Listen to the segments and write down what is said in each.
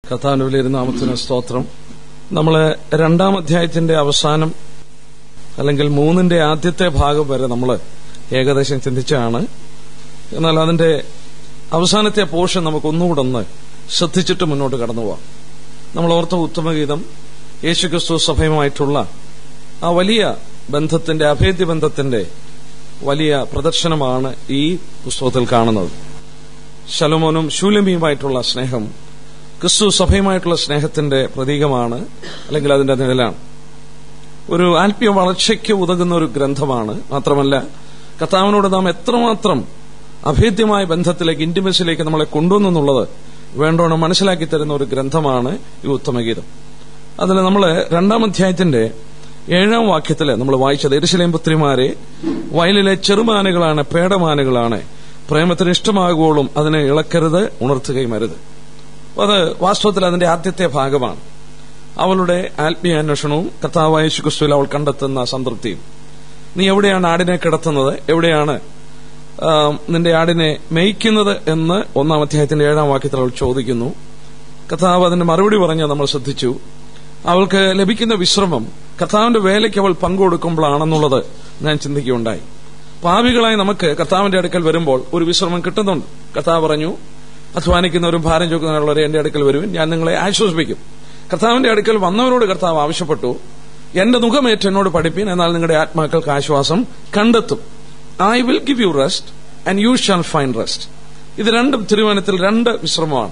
കഥാവിന്റെ വിലയിരുന്ന നാമത്തിന് സ്തോത്രം നമ്മള് രണ്ടാം അധ്യായത്തിന്റെ അവസാനം അല്ലെങ്കിൽ മൂന്നിന്റെ ആദ്യത്തെ ഭാഗം വരെ നമ്മൾ ഏകദേശം ചിന്തിച്ചാണ് എന്നാൽ അതിന്റെ അവസാനത്തെ പോർഷൻ നമുക്ക് ഒന്നുകൂടെ ഒന്ന് ശ്രദ്ധിച്ചിട്ട് മുന്നോട്ട് കടന്നു പോവാം നമ്മൾ ഓർത്ത ഉത്തമഗീതം യേശുക്രിസ്തു സഭയുമായിട്ടുള്ള ആ വലിയ ബന്ധത്തിന്റെ അഭേദ്യ ബന്ധത്തിന്റെ വലിയ പ്രദർശനമാണ് ഈ പുസ്തകത്തിൽ കാണുന്നത് ശലോമോനും ശൂലമിയുമായിട്ടുള്ള സ്നേഹം ക്രിസ്തു സഭയുമായിട്ടുള്ള സ്നേഹത്തിന്റെ പ്രതീകമാണ് അല്ലെങ്കിൽ അതിന്റെ നിഴലാണ് ഒരു ആത്മീയ വളർച്ചയ്ക്ക് ഉതകുന്ന ഒരു ഗ്രന്ഥമാണ് മാത്രമല്ല കർത്താവിനോട് നാം എത്രമാത്രം അഭേദ്യമായ ബന്ധത്തിലേക്ക് ഇന്റിമസിലേക്ക് നമ്മളെ കൊണ്ടുവന്നെന്നുള്ളത് വേണ്ടോണം മനസ്സിലാക്കി തരുന്ന ഒരു ഗ്രന്ഥമാണ് ഈ ഉത്തമഗീതം അതിൽ നമ്മൾ രണ്ടാം അധ്യായത്തിന്റെ ഏഴാം വാക്യത്തില് നമ്മൾ വായിച്ചത് എരിശിലേം പുത്രിമാരെ വയലിലെ ചെറുമാനുകളാണ് പേടമാനുകളാണ് പ്രേമത്തിന് ഇഷ്ടമാകുവോളും അതിനെ ഇളക്കരുത് ഉണർത്തുകയും അരുത് അത് വാസ്തവത്തിൽ അതിന്റെ ആദ്യത്തെ ഭാഗമാണ് അവളുടെ ആത്മീയ അന്വേഷണവും കർത്താവായ ശുക്രിസ്തുവിൽ അവൾ കണ്ടെത്തുന്ന സംതൃപ്തിയും നീ എവിടെയാണ് ആടിനെ കിടത്തുന്നത് എവിടെയാണ് നിന്റെ ആടിനെ മേയ്ക്കുന്നത് എന്ന് ഒന്നാം അധ്യായത്തിന്റെ ഏഴാം വാക്യത്തിൽ അവൾ ചോദിക്കുന്നു കർത്താവ് അതിന്റെ മറുപടി പറഞ്ഞ് നമ്മൾ ശ്രദ്ധിച്ചു അവൾക്ക് ലഭിക്കുന്ന വിശ്രമം കർത്താവിന്റെ വേലയ്ക്ക് അവൾ പങ്കുകൊടുക്കുമ്പോഴാണെന്നുള്ളത് ഞാൻ ചിന്തിക്കുകയുണ്ടായി പാവികളായി നമുക്ക് കർത്താവിന്റെ അടുക്കൽ വരുമ്പോൾ ഒരു വിശ്രമം കിട്ടുന്നുണ്ട് കർത്താവ് പറഞ്ഞു അധ്വാനിക്കുന്നവരും ഭാരം ചുക്കുന്നവരുള്ളവരെ എന്റെ അടുക്കൽ വരുവിൻ ഞാൻ നിങ്ങളെ ആശ്വസിപ്പിക്കും കർത്താവിന്റെ അടുക്കൽ വന്നവരോട് കർത്താവ് ആവശ്യപ്പെട്ടു എന്റെ മുഖമേറ്റ് എന്നോട് പഠിപ്പീൻ എന്നാൽ നിങ്ങളുടെ ആത്മാക്കൾക്ക് ആശ്വാസം കണ്ടെത്തും I will give you rest and you shall find rest ഇത് രണ്ടും തിരുവനത്തിൽ രണ്ട് വിശ്രമമാണ്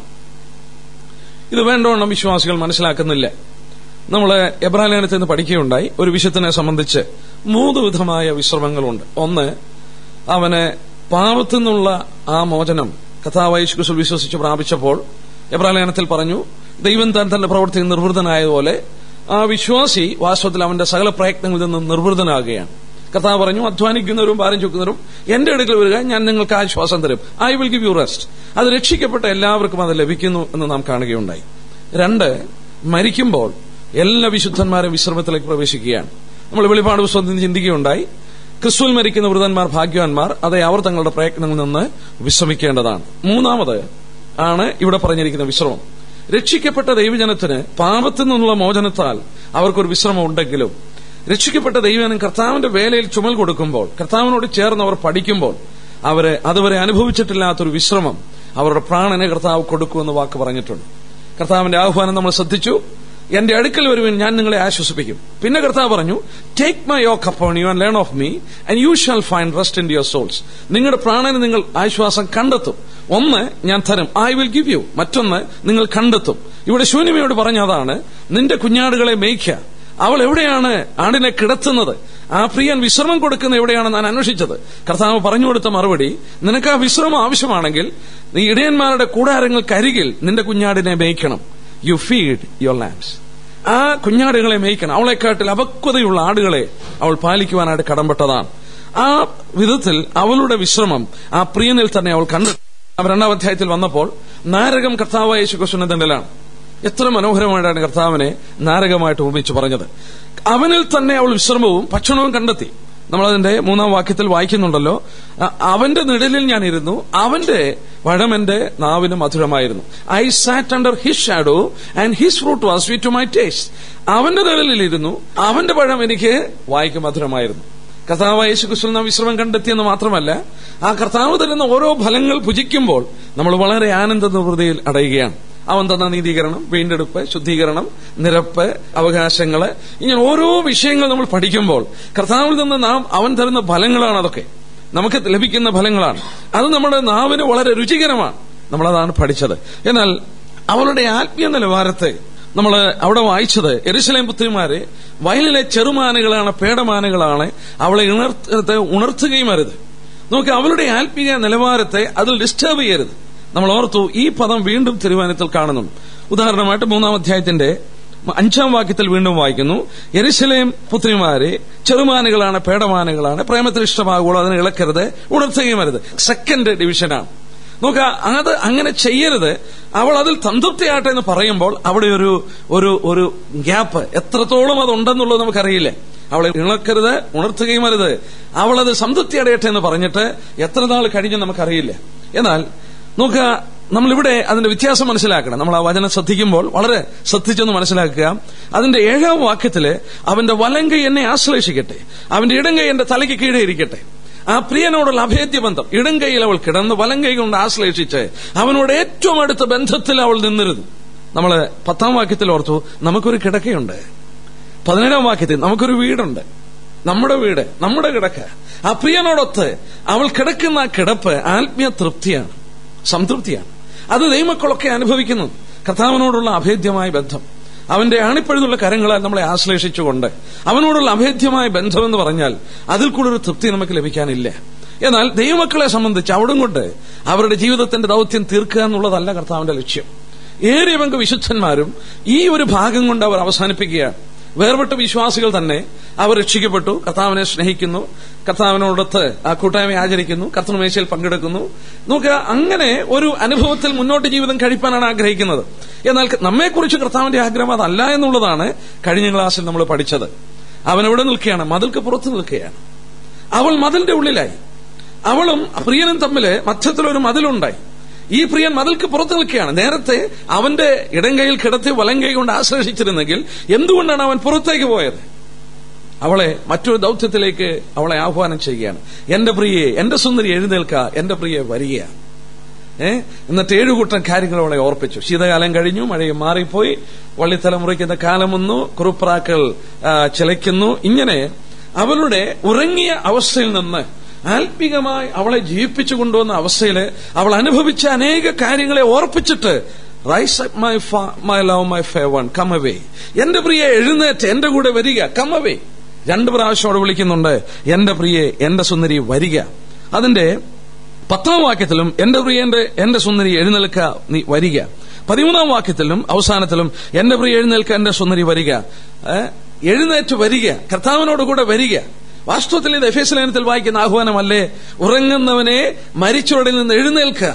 ഇത് വേണ്ടവണ്ണം വിശ്വാസികൾ മനസ്സിലാക്കുന്നില്ല നമ്മൾ എബ്രാലേഖനത്തിൽ നിന്ന് പഠിക്കുകയുണ്ടായി ഒരു വിഷയത്തിനെ സംബന്ധിച്ച് മൂന്ന് വിധമായ വിശ്രമങ്ങളുണ്ട് ഒന്ന് അവന് പാപത്തു നിന്നുള്ള ആ മോചനം കഥാവൈശുക്കുസിൽ വിശ്വസിച്ച് പ്രാപിച്ചപ്പോൾ എബ്രാലേഖനത്തിൽ പറഞ്ഞു ദൈവം താൻ തന്റെ പ്രവർത്തിയിൽ നിർവൃതനായതുപോലെ ആ വിശ്വാസി വാസ്തവത്തിൽ അവന്റെ സകല പ്രയത്നങ്ങളിൽ നിന്നും നിർവൃതനാകുകയാണ് കർത്താവ് പറഞ്ഞു അധ്വാനിക്കുന്നവരും ഭാരം ചുക്കുന്നവരും എന്റെ അടുക്കൽ വരിക ഞാൻ നിങ്ങൾക്ക് ആശ്വാസം തരും I will give you rest അത് രക്ഷിക്കപ്പെട്ട എല്ലാവർക്കും അത് ലഭിക്കുന്നു എന്ന് നാം കാണുകയുണ്ടായി രണ്ട് മരിക്കുമ്പോൾ എല്ലാ വിശുദ്ധന്മാരും വിശ്രമത്തിലേക്ക് പ്രവേശിക്കുകയാണ് നമ്മൾ വെളിപാട് പുസ്തകത്തിൽ ചിന്തിക്കുകയുണ്ടായി ക്രിസ്തുവിൽ മരിക്കുന്ന വൃതന്മാർ ഭാഗ്യവാന്മാർ അതെ അവർ തങ്ങളുടെ പ്രയത്നങ്ങളിൽ നിന്ന് വിശ്രമിക്കേണ്ടതാണ് മൂന്നാമത് ആണ് ഇവിടെ പറഞ്ഞിരിക്കുന്ന വിശ്രമം രക്ഷിക്കപ്പെട്ട ദൈവജനത്തിന് പാപത്തിൽ നിന്നുള്ള മോചനത്താൽ അവർക്കൊരു വിശ്രമം ഉണ്ടെങ്കിലും രക്ഷിക്കപ്പെട്ട ദൈവജനം കർത്താവിന്റെ വേലയിൽ ചുമൽ കൊടുക്കുമ്പോൾ കർത്താവിനോട് ചേർന്ന് അവർ പഠിക്കുമ്പോൾ അവരെ അതുവരെ അനുഭവിച്ചിട്ടില്ലാത്തൊരു വിശ്രമം അവരുടെ പ്രാണനെ കർത്താവ് കൊടുക്കുമെന്ന് വാക്ക് പറഞ്ഞിട്ടുണ്ട് കർത്താവിന്റെ ആഹ്വാനം നമ്മൾ ശ്രദ്ധിച്ചു എന്റെ അടുക്കൽ വരുവിൻ ഞാൻ നിങ്ങളെ ആശ്വസിപ്പിക്കും പിന്നെ കർത്താവ് പറഞ്ഞു take my yoke upon you and learn of me and you shall find rest in your souls നിങ്ങളുടെ പ്രാണന് നിങ്ങൾ ആശ്വാസം കണ്ടെത്തും ഒന്ന് ഞാൻ തരും ഐ വിൽ ഗിവ് യു മറ്റൊന്ന് നിങ്ങൾ കണ്ടെത്തും ഇവിടെ ശൂന്യമയോട് പറഞ്ഞതാണ് നിന്റെ കുഞ്ഞാടുകളെ മേയ്ക്ക അവൾ എവിടെയാണ് ആടിനെ കിടത്തുന്നത് ആ പ്രിയൻ വിശ്രമം കൊടുക്കുന്ന എവിടെയാണ് ഞാൻ അന്വേഷിച്ചത് കർത്താവ് പറഞ്ഞു കൊടുത്ത മറുപടി നിനക്ക് ആ വിശ്രമം ആവശ്യമാണെങ്കിൽ നീ ഇടയന്മാരുടെ കൂടാരങ്ങൾക്കരികിൽ നിന്റെ കുഞ്ഞാടിനെ മേയ്ക്കണം യു ഫീഡ് യുവർ ലാംസ് ആ കുഞ്ഞാടുകളെ മേയ്ക്കണം അവളെക്കാട്ടിൽ അപക്വതയുള്ള ആടുകളെ അവൾ പാലിക്കുവാനായിട്ട് കടമ്പെട്ടതാണ് ആ വിധത്തിൽ അവളുടെ വിശ്രമം ആ പ്രിയനിൽ തന്നെ അവൾ കണ്ടു രണ്ടാം അധ്യായത്തിൽ വന്നപ്പോൾ നാരകം കർത്താവായ യേശുക്രിസ്തുവിന്റെ എത്ര മനോഹരമായിട്ടാണ് കർത്താവിനെ നാരകമായിട്ട് ഉപമിച്ച് പറഞ്ഞത് അവനിൽ തന്നെ അവൾ വിശ്രമവും ഭക്ഷണവും കണ്ടെത്തി നമ്മളതിന്റെ മൂന്നാം വാക്യത്തിൽ വായിക്കുന്നുണ്ടല്ലോ അവന്റെ നിഴലിൽ ഞാൻ ഇരുന്നു അവന്റെ പഴം എന്റെ നാവിന് മധുരമായിരുന്നു I sat under his shadow and his fruit was sweet to my taste അവന്റെ നിഴലിൽ ഇരുന്നു അവന്റെ പഴം എനിക്ക് വായിക്ക് മധുരമായിരുന്നു കർത്താവ് യേശുക്രിസ്തു നാം വിശ്രമം കണ്ടെത്തിയെന്ന് മാത്രമല്ല ആ കർത്താവ് തരുന്ന ഓരോ ഫലങ്ങൾ ഭുജിക്കുമ്പോൾ നമ്മൾ വളരെ ആനന്ദ നിർവൃതിയിൽ അടയുകയാണ് അവൻ തന്ന നീതീകരണം വീണ്ടെടുപ്പ് ശുദ്ധീകരണം നിരപ്പ് അവകാശങ്ങള് ഇങ്ങനെ ഓരോ വിഷയങ്ങൾ നമ്മൾ പഠിക്കുമ്പോൾ കർത്താവിൽ നിന്ന് നാം അവൻ തരുന്ന ഫലങ്ങളാണ് അതൊക്കെ നമുക്ക് ലഭിക്കുന്ന ഫലങ്ങളാണ് അത് നമ്മുടെ നാവിന് വളരെ രുചികരമാണ് നമ്മളതാണ് പഠിച്ചത് എന്നാൽ അവളുടെ ആത്മീയ നിലവാരത്തെ നമ്മൾ അവിടെ വായിച്ചത് എരുസലേം പുത്രിമാരെ വയലിലെ ചെറുമാനുകളാണ് പേടമാനുകളാണ് അവളെ ഉണർത്ത ഉണർത്തുകയും അരുത് നോക്കി അവളുടെ ആത്മീയ നിലവാരത്തെ അതിൽ ഡിസ്റ്റർബ് ചെയ്യരുത് നമ്മൾ ഓർത്തു ഈ പദം വീണ്ടും തിരുവാനത്തിൽ കാണുന്നുണ്ട് ഉദാഹരണമായിട്ട് മൂന്നാം അധ്യായത്തിന്റെ അഞ്ചാം വാക്യത്തിൽ വീണ്ടും വായിക്കുന്നു എരിശലേം പുത്രിമാരെ ചെറുമാനുകളാണ് പേടമാനുകളാണ് പ്രേമത്തിൽ ഇഷ്ടമാകുമ്പോൾ അതിനെ ഇളക്കരുത് ഉണർത്തുകയും അരുത് സെക്കൻഡ് ഡിവിഷനാണ് നോക്ക അത് അങ്ങനെ ചെയ്യരുത് അവൾ അതിൽ സംതൃപ്തിയാട്ടെ എന്ന് പറയുമ്പോൾ അവിടെ ഒരു ഒരു ഒരു ഗ്യാപ്പ് എത്രത്തോളം അതുണ്ടെന്നുള്ളത് നമുക്കറിയില്ലേ അവളെ ഇളക്കരുത് ഉണർത്തുകയും അരുത് അവൾ അത് സംതൃപ്തി അടയട്ടെ എന്ന് പറഞ്ഞിട്ട് എത്ര നാൾ കഴിഞ്ഞ് നമുക്കറിയില്ല എന്നാൽ നോക്കുക നമ്മളിവിടെ അതിന്റെ വ്യത്യാസം മനസ്സിലാക്കണം നമ്മൾ ആ വചനം ശ്രദ്ധിക്കുമ്പോൾ വളരെ ശ്രദ്ധിച്ചൊന്ന് മനസ്സിലാക്കുക അതിന്റെ ഏഴാം വാക്യത്തില് അവന്റെ വലങ്കൈ എന്നെ ആശ്ലേഷിക്കട്ടെ അവന്റെ ഇടങ്കൈ എന്റെ തലയ്ക്ക് കീഴേ ഇരിക്കട്ടെ ആ പ്രിയനോടുള്ള അഭേദ്യ ബന്ധം ഇടങ്കൈയിൽ അവൾ കിടന്ന് വലങ്കൈ കൊണ്ട് ആശ്ലേഷിച്ച് അവനോട് ഏറ്റവും അടുത്ത ബന്ധത്തിൽ അവൾ നിന്നിരുന്നു നമ്മള് പത്താം വാക്യത്തിൽ ഓർത്തു നമുക്കൊരു കിടക്കയുണ്ട് പതിനേഴാം വാക്യത്തിൽ നമുക്കൊരു വീടുണ്ട് നമ്മുടെ വീട് നമ്മുടെ കിടക്ക ആ പ്രിയനോടൊത്ത് അവൾ കിടക്കുന്ന ആ കിടപ്പ് ആത്മീയ തൃപ്തിയാണ് സംതൃപ്തിയാണ് അത് ദൈവമക്കളൊക്കെ അനുഭവിക്കുന്നു കർത്താവിനോടുള്ള അഭേദ്യമായ ബന്ധം അവന്റെ ആണിപ്പഴുതുള്ള കരങ്ങളാൽ നമ്മളെ ആശ്ലേഷിച്ചുകൊണ്ട് അവനോടുള്ള അഭേദ്യമായ ബന്ധമെന്ന് പറഞ്ഞാൽ അതിൽ കൂടെ ഒരു തൃപ്തി നമുക്ക് ലഭിക്കാനില്ല എന്നാൽ ദൈവമക്കളെ സംബന്ധിച്ച് അവിടം കൊണ്ട് അവരുടെ ജീവിതത്തിന്റെ ദൗത്യം തീർക്കുക എന്നുള്ളതല്ല കർത്താവിന്റെ ലക്ഷ്യം ഏറിയ പങ്ക് വിശുദ്ധന്മാരും ഈ ഒരു ഭാഗം കൊണ്ട് അവർ അവസാനിപ്പിക്കുകയാണ് വേർപെട്ട വിശ്വാസികൾ തന്നെ അവർ രക്ഷിക്കപ്പെട്ടു കർത്താവിനെ സ്നേഹിക്കുന്നു കർത്താവിനോടൊത്ത് ആ കൂട്ടായ്മ ആചരിക്കുന്നു കർത്തൃമേശയിൽ പങ്കെടുക്കുന്നു നോക്കുക അങ്ങനെ ഒരു അനുഭവത്തിൽ മുന്നോട്ട് ജീവിതം കഴിപ്പാനാണ് ആഗ്രഹിക്കുന്നത് എന്നാൽ നമ്മെക്കുറിച്ച് കർത്താവിന്റെ ആഗ്രഹം അതല്ല എന്നുള്ളതാണ് കഴിഞ്ഞ ക്ലാസ്സിൽ നമ്മൾ പഠിച്ചത് അവൻ എവിടെ നിൽക്കുകയാണ് മതിൽക്ക് പുറത്ത് നിൽക്കുകയാണ് അവൾ മതിലിന്റെ ഉള്ളിലായി അവളും പ്രിയനും തമ്മിൽ മധ്യത്തിലൊരു മതിലുണ്ടായി ഈ പ്രിയൻ മതിൽക്ക് പുറത്തു നിൽക്കുകയാണ് നേരത്തെ അവന്റെ ഇടങ്കൈയിൽ കിടത്തി വലങ്കൈ കൊണ്ട് ആശ്രയിച്ചിരുന്നെങ്കിൽ എന്തുകൊണ്ടാണ് അവൻ പുറത്തേക്ക് പോയത് അവളെ മറ്റൊരു ദൗത്യത്തിലേക്ക് അവളെ ആഹ്വാനം ചെയ്യുകയാണ് എന്റെ പ്രിയെ എന്റെ സുന്ദരി എഴുന്നേൽക്ക എന്റെ പ്രിയെ വരിക ഏ എന്നിട്ട് ഏഴുകൂട്ടം കാര്യങ്ങൾ അവളെ ഓർപ്പിച്ചു ശീതകാലം കഴിഞ്ഞു മഴയും മാറിപ്പോയി വള്ളിത്തലമുറയ്ക്കുന്ന കാലം വന്നു കുറുപ്രാക്കൾ ചിലയ്ക്കുന്നു ഇങ്ങനെ അവളുടെ ഉറങ്ങിയ അവസ്ഥയിൽ നിന്ന് ആത്മികമായി അവളെ ജീവിപ്പിച്ചു കൊണ്ടുവന്ന അവസ്ഥയിൽ അവൾ അനുഭവിച്ച അനേക കാര്യങ്ങളെ ഓർപ്പിച്ചിട്ട് rise up my my love my fair one come away എന്റെ പ്രിയ എഴുന്നേറ്റ് എന്റെ കൂടെ വരിക കം അവേ രണ്ട് പ്രാവശ്യം അവിടെ വിളിക്കുന്നുണ്ട് എന്റെ പ്രിയെ എന്റെ സുന്ദരി വരിക അതിന്റെ പത്താം വാക്യത്തിലും എന്റെ പ്രിയന്റെ എന്റെ സുന്ദരി എഴുന്നേൽക്ക നീ വരിക പതിമൂന്നാം വാക്യത്തിലും അവസാനത്തിലും എന്റെ പ്രിയ എഴുന്നേൽക്ക എന്റെ സുന്ദരി വരിക എഴുന്നേറ്റ് വരിക കർത്താവിനോട് കൂടെ വരിക വാസ്തവത്തിൽ ഇത് എഫ് എസ് ലേനത്തിൽ വായിക്കുന്ന ആഹ്വാനമല്ലേ ഉറങ്ങുന്നവനെ മരിച്ചവരിൽ നിന്ന് എഴുന്നേൽക്കുക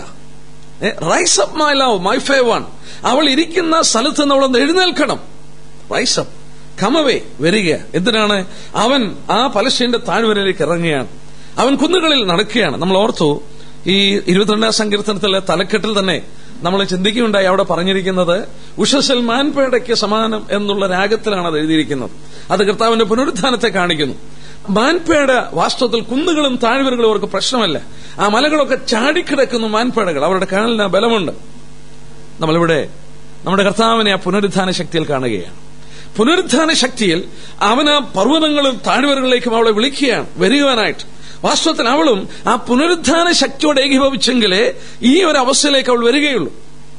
rise up my love my fair one അവൾ ഇരിക്കുന്ന സ്ഥലത്ത് നിന്ന് അവളൊന്ന് എഴുന്നേൽക്കണം റൈസ് അപ്പ് കമവേ വരിക എന്തിനാണ് അവൻ ആ പലശ്ശേന്റെ താഴ്വരയിലേക്ക് ഇറങ്ങുകയാണ് അവൻ കുന്നുകളിൽ നടക്കുകയാണ് നമ്മൾ ഓർത്തു ഈ ഇരുപത്തിരണ്ടാം സങ്കീർത്തനത്തിലെ തലക്കെട്ടിൽ തന്നെ നമ്മൾ ചിന്തിക്കുകയുണ്ടായി അവിടെ പറഞ്ഞിരിക്കുന്നത് ഉഷസിൽ മാൻപേടയ്ക്ക് സമാനം എന്നുള്ള രാഗത്തിലാണ് അത് എഴുതിയിരിക്കുന്നത് അത് കർത്താവിന്റെ പുനരുദ്ധാനത്തെ കാണിക്കുന്നു മാൻപേട വാസ്തവത്തിൽ കുന്നുകളും താഴ്വരകളും അവർക്ക് പ്രശ്നമല്ല ആ മലകളൊക്കെ ചാടിക്കിടക്കുന്നു മാൻപേടകൾ അവരുടെ കാലിന് ബലമുണ്ട് നമ്മളിവിടെ നമ്മുടെ കർത്താവിനെ ആ പുനരുദ്ധാന ശക്തിയിൽ കാണുകയാണ് പുനരുദ്ധാന ശക്തിയിൽ അവൻ ആ പർവ്വതങ്ങളും താഴ്വരകളിലേക്കും അവളെ വിളിക്കുകയാണ് വരികുവാനായിട്ട് വാസ്തവത്തിൽ അവളും ആ പുനരുദ്ധാന ശക്തിയോട് ഏകീഭവിച്ചെങ്കിലേ ഈ ഒരു അവസ്ഥയിലേക്ക് അവൾ വരികയുള്ളൂ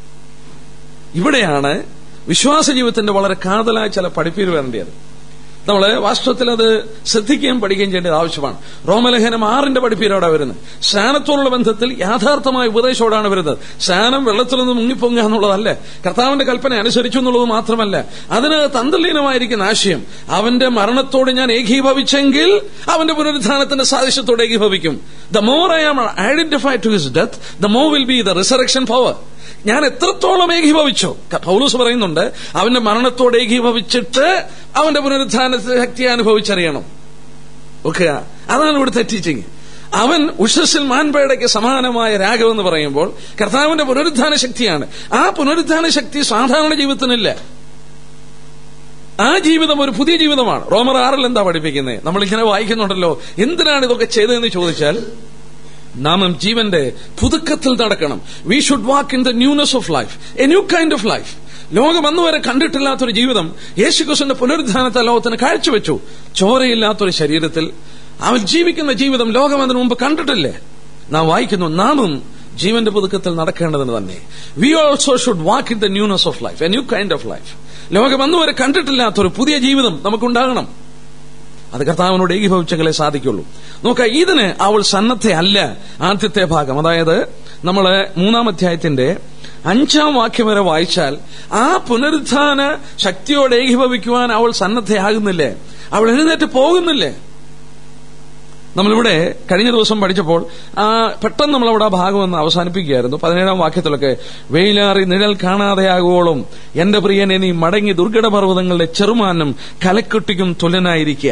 ഇവിടെയാണ് വിശ്വാസ ജീവിതത്തിന്റെ വളരെ കാതലായ ചില പഠിപ്പീര് വരേണ്ടത് നമ്മൾ വാസ്തവത്തിൽ അത് ശ്രദ്ധിക്കുകയും പഠിക്കുകയും ചെയ്യേണ്ടത് ആവശ്യമാണ് റോമലേഖനം ആറിന്റെ പഠിപ്പീരോടെ വരുന്നത് സ്നാനത്തോടുള്ള ബന്ധത്തിൽ യാഥാർത്ഥമായ ഉപദേശത്തോടാണ് വരുന്നത് സ്നാനം വെള്ളത്തിൽ നിന്ന് മുങ്ങിപ്പൊങ്ങുക എന്നുള്ളതല്ല കർത്താവിന്റെ കൽപ്പന അനുസരിച്ചു എന്നുള്ളത് മാത്രമല്ല അതിന് തന്ത്രലീനമായിരിക്കുന്ന ആശയം അവന്റെ മരണത്തോട് ഞാൻ ഏകീഭവിച്ചെങ്കിൽ അവന്റെ പുനരുദ്ധാനത്തിന്റെ സാദൃശ്യത്തോട് ഏകീഭവിക്കും the more I am identify to his death the more will be the resurrection power ഞാൻ എത്രത്തോളം ഏകീഭവിച്ചോ പൗലൂസ് പറയുന്നുണ്ട് അവന്റെ മരണത്തോട് ഏകീഭവിച്ചിട്ട് അവന്റെ പുനരുദ്ധാന ശക്തി അനുഭവിച്ചറിയണം ഓക്കെ അതാണ് ഇവിടുത്തെ ടീച്ചിങ് അവൻ ഉഷസിൽ മാൻപേടയ്ക്ക് സമാനമായ രാഗമെന്ന് പറയുമ്പോൾ കർത്താവിന്റെ പുനരുദ്ധാന ശക്തിയാണ് ആ പുനരുദ്ധാന ശക്തി സാധാരണ ജീവിതത്തിനില്ല ആ ജീവിതം ഒരു പുതിയ ജീവിതമാണ് റോമർ ആറിൽ എന്താ പഠിപ്പിക്കുന്നത് നമ്മൾ ഇങ്ങനെ വായിക്കുന്നുണ്ടല്ലോ എന്തിനാണ് ഇതൊക്കെ ചെയ്തതെന്ന് ചോദിച്ചാൽ നാമം ജീവന്റെ പുതുക്കത്തിൽ നടക്കണം we should walk in the newness of life a new kind of life ലോകം അന്നുവരെ കണ്ടിട്ടില്ലാത്തൊരു ജീവിതം യേശുക്രിസ്തുവിന്റെ പുനരുദ്ധാനത്തെ ലോകത്തിന് കാഴ്ചവെച്ചു ചോരയില്ലാത്തൊരു ശരീരത്തിൽ അവൻ ജീവിക്കുന്ന ജീവിതം ലോകം അതിനു മുമ്പ് കണ്ടിട്ടില്ലേ നാം വായിക്കുന്നു നാമും ജീവന്റെ പുതുക്കത്തിൽ നടക്കേണ്ടതിന് തന്നെ we also should walk in the newness of life a new kind of life ലോകം അന്നുവരെ കണ്ടിട്ടില്ലാത്തൊരു പുതിയ ജീവിതം നമുക്കുണ്ടാകണം അത് കർത്താവിനോട് ഏകീഭവിച്ചെങ്കിലേ സാധിക്കുള്ളൂ നോക്ക ഇതിന് അവൾ സന്നദ്ധയല്ല ആദ്യത്തെ ഭാഗം അതായത് നമ്മള് മൂന്നാം അധ്യായത്തിന്റെ അഞ്ചാം വാക്യം വരെ വായിച്ചാൽ ആ പുനരുദ്ധാന ശക്തിയോട് ഏകീഭവിക്കുവാൻ അവൾ സന്നദ്ധയാകുന്നില്ലേ അവൾ എഴുന്നേറ്റ് പോകുന്നില്ലേ നമ്മളിവിടെ കഴിഞ്ഞ ദിവസം പഠിച്ചപ്പോൾ ആ പെട്ടെന്ന് നമ്മളവിടെ ആ ഭാഗം ഒന്ന് അവസാനിപ്പിക്കുകയായിരുന്നു പതിനേഴാം വാക്യത്തിലൊക്കെ വെയിലാറി നിഴൽ കാണാതെയാകുവോളും എന്റെ പ്രിയനെ നീ മടങ്ങി ദുർഘട പർവ്വതങ്ങളുടെ ചെറുമാനും കലക്കെട്ടിക്കും തുല്യനായിരിക്കുക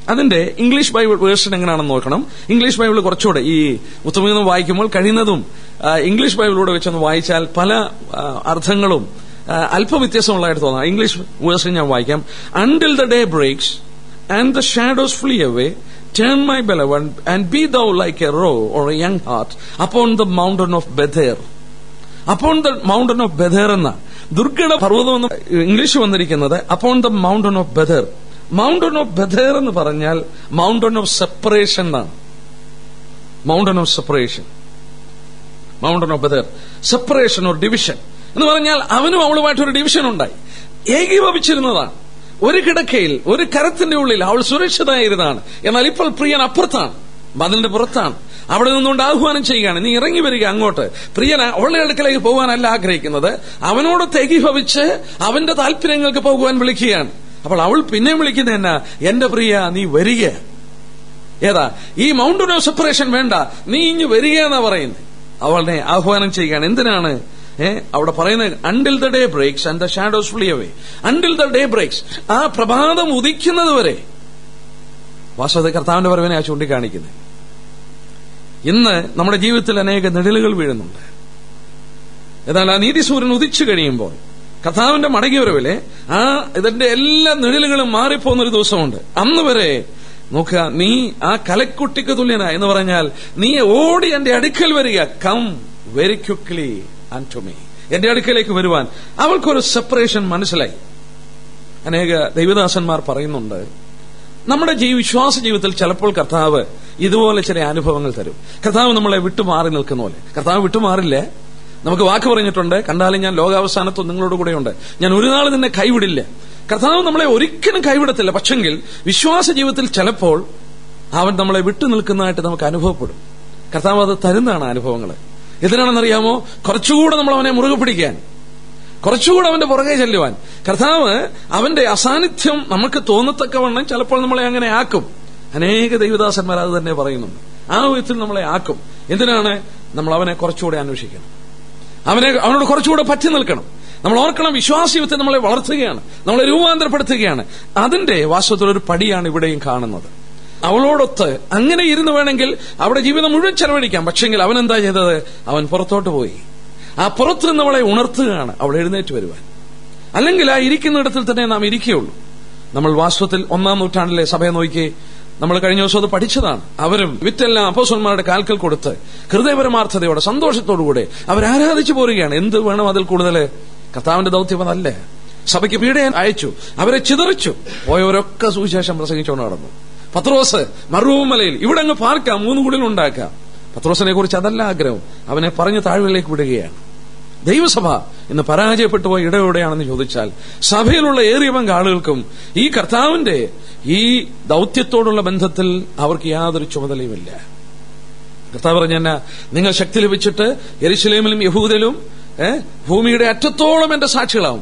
അതിന്റെ ഇംഗ്ലീഷ് ബൈബിൾ വേർഷൻ എങ്ങനെയാണെന്ന് നോക്കണം ഇംഗ്ലീഷ് ബൈബിൾ കുറച്ചുകൂടെ ഈ ഉത്തമീന്ന് വായിക്കുമ്പോൾ കഴിയുന്നതും ആ, ഇംഗ്ലീഷ് ബൈബിളൂടെ വെച്ചൊന്ന് വായിച്ചാൽ പല ആ, അർത്ഥങ്ങളും ആ, അല്പം വ്യത്യാസമുള്ളതായിട്ട് തോന്നാം ഇംഗ്ലീഷ് വേർഷൻ ഞാൻ വായിക്കാം until the day breaks and the shadows flee away turn my beloved and be thou like a roe or a young hart upon the mountain of Bether upon the mountain of Bether എന്ന ദുർഘട പർവ്വതം എന്ന് English വന്നിരിക്കുന്നത് upon the mountain of Bether mountain of Bether എന്ന് പറഞ്ഞാൽ mountain of separation എന്നാണ് mountain of separation mountain of Bether separation or division എന്ന് പറഞ്ഞാൽ അവനും അവളുമായിട്ട് ഒരു ഡിവിഷൻ ഉണ്ടായി ഏകീഭവിച്ചിരുന്നതാണ് ഒരു കിടക്കയിൽ ഒരു കരത്തിന്റെ ഉള്ളിൽ അവൾ സുരക്ഷിതമായിരുന്നതാണ് എന്നാൽ ഇപ്പോൾ പ്രിയൻ അപ്പുറത്താണ് മതിലിന്റെ പുറത്താണ് അവിടെ നിന്നുകൊണ്ട് ആഹ്വാനം ചെയ്യുകയാണ് നീ ഇറങ്ങി വരിക അങ്ങോട്ട് പ്രിയൻ അവളുടെ അടുക്കലേക്ക് പോകാനല്ല ആഗ്രഹിക്കുന്നത് അവനോട് ഏകീഭവിച്ച് അവന്റെ താല്പര്യങ്ങൾക്ക് പോകുവാൻ വിളിക്കുകയാണ് അപ്പോൾ അവൾ പിന്നെയും വിളിക്കുന്നത് എന്നാ എന്റെ പ്രിയ നീ വരിക ഏതാ ഈ മൗണ്ടൻ ഓഫ് സെപ്പറേഷൻ വേണ്ട നീ ഇഞ്ഞു വരിക എന്നാ പറയുന്നത് അവളെ ആഹ്വാനം ചെയ്യുകയാണ് എന്തിനാണ് ഏ അവിടെ പറയുന്നത് until the day breaks and the shadows flee away until the day breaks ആ പ്രഭാതം ഉദിക്കുന്നത് വരെ വാസ്തവത്തെ കർത്താവിന്റെ വരവിനെ ആ ചൂണ്ടിക്കാണിക്കുന്നത് ഇന്ന് നമ്മുടെ ജീവിതത്തിൽ അനേക നിഴലുകൾ വീഴുന്നുണ്ട് എന്നാൽ ആ നീതി സൂര്യൻ ഉദിച്ചു കഴിയുമ്പോൾ കർത്താവിന്റെ മടങ്ങിയവരവിലെ ആ ഇതിന്റെ എല്ലാ നിഴലുകളും മാറിപ്പോകുന്ന ഒരു ദിവസമുണ്ട് അന്ന് വരെ നോക്കുക നീ ആ കലക്കുട്ടിക്ക് തുല്യന എന്ന് പറഞ്ഞാൽ നീ ഓടി എന്റെ അടുക്കൽ വരിക come very quickly and to me എന്റെ അടുക്കലേക്ക് വരുവാൻ അവൾക്കൊരു സെപ്പറേഷൻ മനസ്സിലായി അനേക ദൈവദാസന്മാർ പറയുന്നുണ്ട് നമ്മുടെ ജീവ വിശ്വാസ ജീവിതത്തിൽ ചിലപ്പോൾ കർത്താവ് ഇതുപോലെ ചില അനുഭവങ്ങൾ തരും കർത്താവ് നമ്മളെ വിട്ടുമാറി നിൽക്കുന്ന പോലെ കർത്താവ് വിട്ടുമാറില്ലേ നമുക്ക് വാക്ക് പറഞ്ഞിട്ടുണ്ട് കണ്ടാലും ഞാൻ ലോകാവസാനത്തും നിങ്ങളോട് കൂടെയുണ്ട് ഞാൻ ഒരു നാൾ നിന്നെ കൈവിടില്ല കർത്താവ് നമ്മളെ ഒരിക്കലും കൈവിടത്തില്ല പക്ഷെങ്കിൽ വിശ്വാസ ജീവിതത്തിൽ ചിലപ്പോൾ അവൻ നമ്മളെ വിട്ടു നിൽക്കുന്നതായിട്ട് നമുക്ക് അനുഭവപ്പെടും കർത്താവ് അത് തരുന്നതാണ് അനുഭവങ്ങൾ എന്തിനാണെന്നറിയാമോ കുറച്ചുകൂടെ നമ്മൾ അവനെ മുറുകെ പിടിക്കാൻ കുറച്ചുകൂടെ അവന്റെ പുറകെ ചെല്ലുവാൻ കർത്താവ് അവന്റെ അസാന്നിധ്യം നമുക്ക് തോന്നത്തക്കവണ്ണം ചിലപ്പോൾ നമ്മളെ അങ്ങനെ ആക്കും അനേക ദൈവദാസന്മാർ അത് തന്നെ പറയുന്നുണ്ട് ആ വിധത്തിൽ നമ്മളെ ആക്കും എന്തിനാണ് നമ്മൾ അവനെ കുറച്ചുകൂടെ അന്വേഷിക്കണം അവനെ അവനോട് കുറച്ചുകൂടെ പറ്റി നിൽക്കണം നമ്മൾ ഓർക്കണം വിശ്വാസീയത്തെ നമ്മളെ വളർത്തുകയാണ് നമ്മളെ രൂപാന്തരപ്പെടുത്തുകയാണ് അതിന്റെ വാസ്തവത്തിൽ ഒരു പടിയാണ് ഇവിടെയും കാണുന്നത് അവളോടൊത്ത് അങ്ങനെ ഇരുന്ന് വേണമെങ്കിൽ അവിടെ ജീവിതം മുഴുവൻ ചെലവഴിക്കാം പക്ഷെങ്കിൽ അവൻ എന്താ ചെയ്തത് അവൻ പുറത്തോട്ട് പോയി ആ പുറത്ത് നിന്ന് അവളെ ഉണർത്തുകയാണ് അവൾ എഴുന്നേറ്റ് വരുവാൻ അല്ലെങ്കിൽ ആ ഇരിക്കുന്നിടത്തിൽ തന്നെ നാം ഇരിക്കുകയുള്ളൂ നമ്മൾ വാസ്തവത്തിൽ ഒന്നാം നൂറ്റാണ്ടിലെ സഭയെ നോക്കി നമ്മൾ കഴിഞ്ഞ ദിവസം അത് പഠിച്ചതാണ് അവരും വിറ്റെല്ലാം അപ്പോസന്മാരുടെ കാൽക്കൽ കൊടുത്ത് ഹൃദയപരമാർത്ഥതയോടെ സന്തോഷത്തോടുകൂടെ അവർ ആരാധിച്ചു പോരുകയാണ് എന്ത് വേണം അതിൽ കൂടുതൽ കർത്താവിന്റെ ദൗത്യം അതല്ലേ സഭയ്ക്ക് പീഡയെ അയച്ചു അവരെ ചിതറിച്ചു പോയവരൊക്കെ സുവിശേഷം പ്രസംഗിച്ചുകൊണ്ട് നടന്നു പത്രോസ് മറുവുമലയിൽ ഇവിടെ അങ്ങ് പാർക്കാം മൂന്ന് കുടിൽ ഉണ്ടാക്കാം പത്രോസിനെ കുറിച്ച് അതല്ല ആഗ്രഹം അവനെ പറഞ്ഞ് താഴ്വരയിലേക്ക് വിടുകയാണ് ദൈവസഭ ഇന്ന് പരാജയപ്പെട്ടു പോയ ഇടയോടെയാണെന്ന് ചോദിച്ചാൽ സഭയിലുള്ള ഏറിയ പങ്ക് ആളുകൾക്കും ഈ കർത്താവിന്റെ ഈ ദൗത്യത്തോടുള്ള ബന്ധത്തിൽ അവർക്ക് യാതൊരു ചുമതലയുമില്ല കർത്താവ് പറഞ്ഞ എന്നാ നിങ്ങൾ ശക്തി ലഭിച്ചിട്ട് എരിശിലേമിലും യഹൂദയിലും ഏ, ഭൂമിയുടെ അറ്റത്തോളം എന്റെ സാക്ഷികളാവും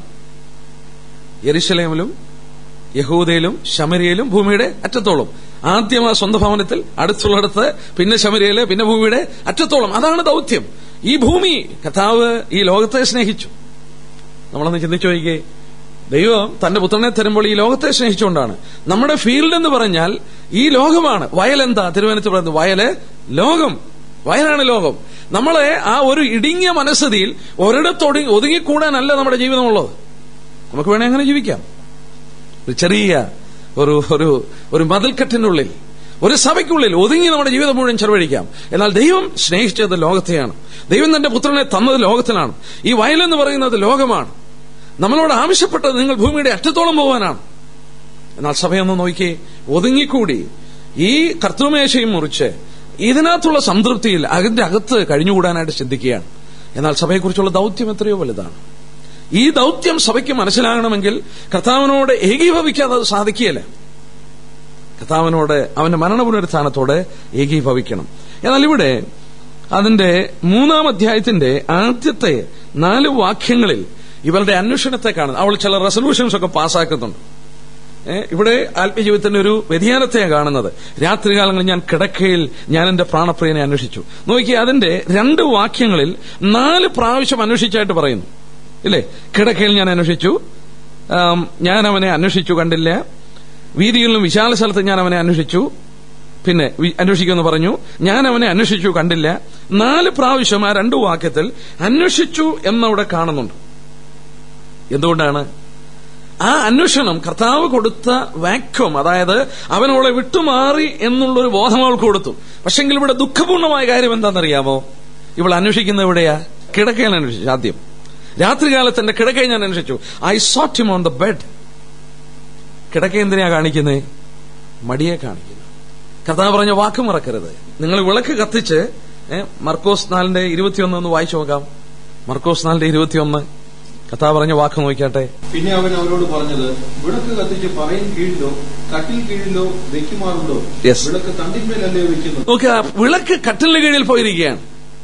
യെരുശലേമിലും യഹൂദയിലും ശമരിയയിലും ഭൂമിയുടെ അറ്റത്തോളം ആദ്യം ആ സ്വന്തം ഭവനത്തിൽ അടുത്തുള്ളിടത്ത് പിന്നെ ശമരിയയില് പിന്നെ ഭൂമിയുടെ അറ്റത്തോളം അതാണ് ദൗത്യം ഈ ഭൂമി കഥാവ് ഈ ലോകത്തെ സ്നേഹിച്ചു നമ്മളൊന്ന് ചിന്തിച്ചു നോക്കിയേ ദൈവം തന്റെ പുത്രനെ തരുമ്പോൾ ഈ ലോകത്തെ സ്നേഹിച്ചുകൊണ്ടാണ് നമ്മുടെ ഫീൽഡ് എന്ന് പറഞ്ഞാൽ ഈ ലോകമാണ് വയലെന്താ തിരുവനന്തപുരത്ത് പറയുന്നത് വയല് ലോകം വയലാണ് ലോകം നമ്മളെ ആ ഒരു ഇടുങ്ങിയ മനസ്സതിയിൽ ഒരിടത്തൊടി ഒതുങ്ങിക്കൂടാനല്ല നമ്മുടെ ജീവിതമുള്ളത് നമുക്ക് വേണേ അങ്ങനെ ജീവിക്കാം ഒരു ചെറിയ ഒരു ഒരു ഒരു മതിൽക്കെട്ടിനുള്ളിൽ ഒരു സഭയ്ക്കുള്ളിൽ ഒതുങ്ങി നമ്മുടെ ജീവിതം മുഴുവൻ ചെലവഴിക്കാം എന്നാൽ ദൈവം സ്നേഹിച്ചത് ലോകത്തെയാണ് ദൈവം തന്റെ പുത്രനെ തന്നത് ലോകത്തിലാണ് ഈ വയലെന്ന് പറയുന്നത് ലോകമാണ് നമ്മളോട് ആവശ്യപ്പെട്ടത് നിങ്ങൾ ഭൂമിയുടെ അറ്റത്തോളം പോകാനാണ് എന്നാൽ സഭയൊന്ന് നോക്കി ഒതുങ്ങിക്കൂടി ഈ കർത്തൃമേശയും മുറിച്ച് ഇതിനകത്തുള്ള സംതൃപ്തിയിൽ അതിന്റെ അകത്ത് കഴിഞ്ഞുകൂടാനായിട്ട് ചിന്തിക്കുകയാണ് എന്നാൽ സഭയെക്കുറിച്ചുള്ള ദൗത്യം എത്രയോ വലുതാണ് ഈ ദൗത്യം സഭയ്ക്ക് മനസ്സിലാകണമെങ്കിൽ കർത്താവിനോട് ഏകീഭവിക്കാതെ അത് സാധിക്കുകയില്ല കർത്താവിനോട് അവന്റെ മരണപുനരുത്ഥാനത്തോട് ഏകീഭവിക്കണം എന്നാൽ ഇവിടെ അതിന്റെ മൂന്നാം അധ്യായത്തിന്റെ ആദ്യത്തെ നാല് വാക്യങ്ങളിൽ ഇവരുടെ അന്വേഷണത്തെ കാണുന്നു അവൾ ചില റെസൊല്യൂഷൻസ് ഒക്കെ പാസ്സാക്കുന്നുണ്ട് ഏ, ഇവിടെ ആത്മജീവിതത്തിന്റെ ഒരു വ്യതിയാനത്തെയാണ് കാണുന്നത് രാത്രികാലങ്ങളിൽ ഞാൻ കിടക്കയിൽ ഞാൻ എന്റെ പ്രാണപ്രിയനെ അന്വേഷിച്ചു നോക്കി അതിന്റെ രണ്ട് വാക്യങ്ങളിൽ നാല് പ്രാവശ്യം അന്വേഷിച്ചായിട്ട് പറയുന്നു ഇല്ലേ കിടക്കയിൽ ഞാൻ അന്വേഷിച്ചു ആം, ഞാൻ അവനെ അന്വേഷിച്ചു കണ്ടില്ല വീതിയിലും വിശാല സ്ഥലത്ത് ഞാൻ അവനെ അന്വേഷിച്ചു പിന്നെ വി- അന്വേഷിക്കുമെന്ന് പറഞ്ഞു ഞാൻ അവനെ അന്വേഷിച്ചു കണ്ടില്ല നാല് പ്രാവശ്യം ആ രണ്ടു വാക്യത്തിൽ അന്വേഷിച്ചു എന്നവിടെ കാണുന്നുണ്ട് എന്തുകൊണ്ടാണ് ആ അന്വേഷണം കർത്താവ് കൊടുത്ത വാക്യം അതായത് അവൻ അവളെ വിട്ടുമാറി എന്നുള്ളൊരു ബോധം അവൾക്ക് കൊടുത്തു പക്ഷെങ്കിൽ ഇവിടെ ദുഃഖപൂർണമായ കാര്യം എന്താണെന്നറിയാമോ ഇവൾ അന്വേഷിക്കുന്നത് എവിടെയാ കിടക്കയിൽ അന്വേഷിച്ചു ആദ്യം രാത്രികാലത്ത് എന്റെ കിടക്കയിൽ ഞാൻ അന്വേഷിച്ചു I sought him on the bed കിടക്ക എന്തിനാ കാണിക്കുന്നത് മടിയെ കാണിക്കുന്നു കർത്താവ് പറഞ്ഞ വാക്ക് മറക്കരുത് നിങ്ങൾ വിളക്ക് കത്തിച്ച് ഏ, മർക്കോസ് നാലിന്റെ ഇരുപത്തിയൊന്ന് ഒന്ന് വായിച്ചു നോക്കാം മർക്കോസ് നാലിന്റെ ഇരുപത്തിയൊന്ന് കർത്താവ് പറഞ്ഞ വാക്ക് നോക്കിയാട്ടെ പിന്നെ അവൻ അവരോട് പറഞ്ഞത് വിളക്ക് കത്തിച്ച് പറയും കീഴിലോ കട്ടിൽ കീഴിലോ വെക്കുമാറുണ്ടോ Yes. വിളക്ക് തണ്ടിന്മേലല്ലേ വെക്കുന്നത് നോക്കുക വിളക്ക് കട്ടിലിന്റെ കീഴിൽ പോയിരിക്കുകയാണ്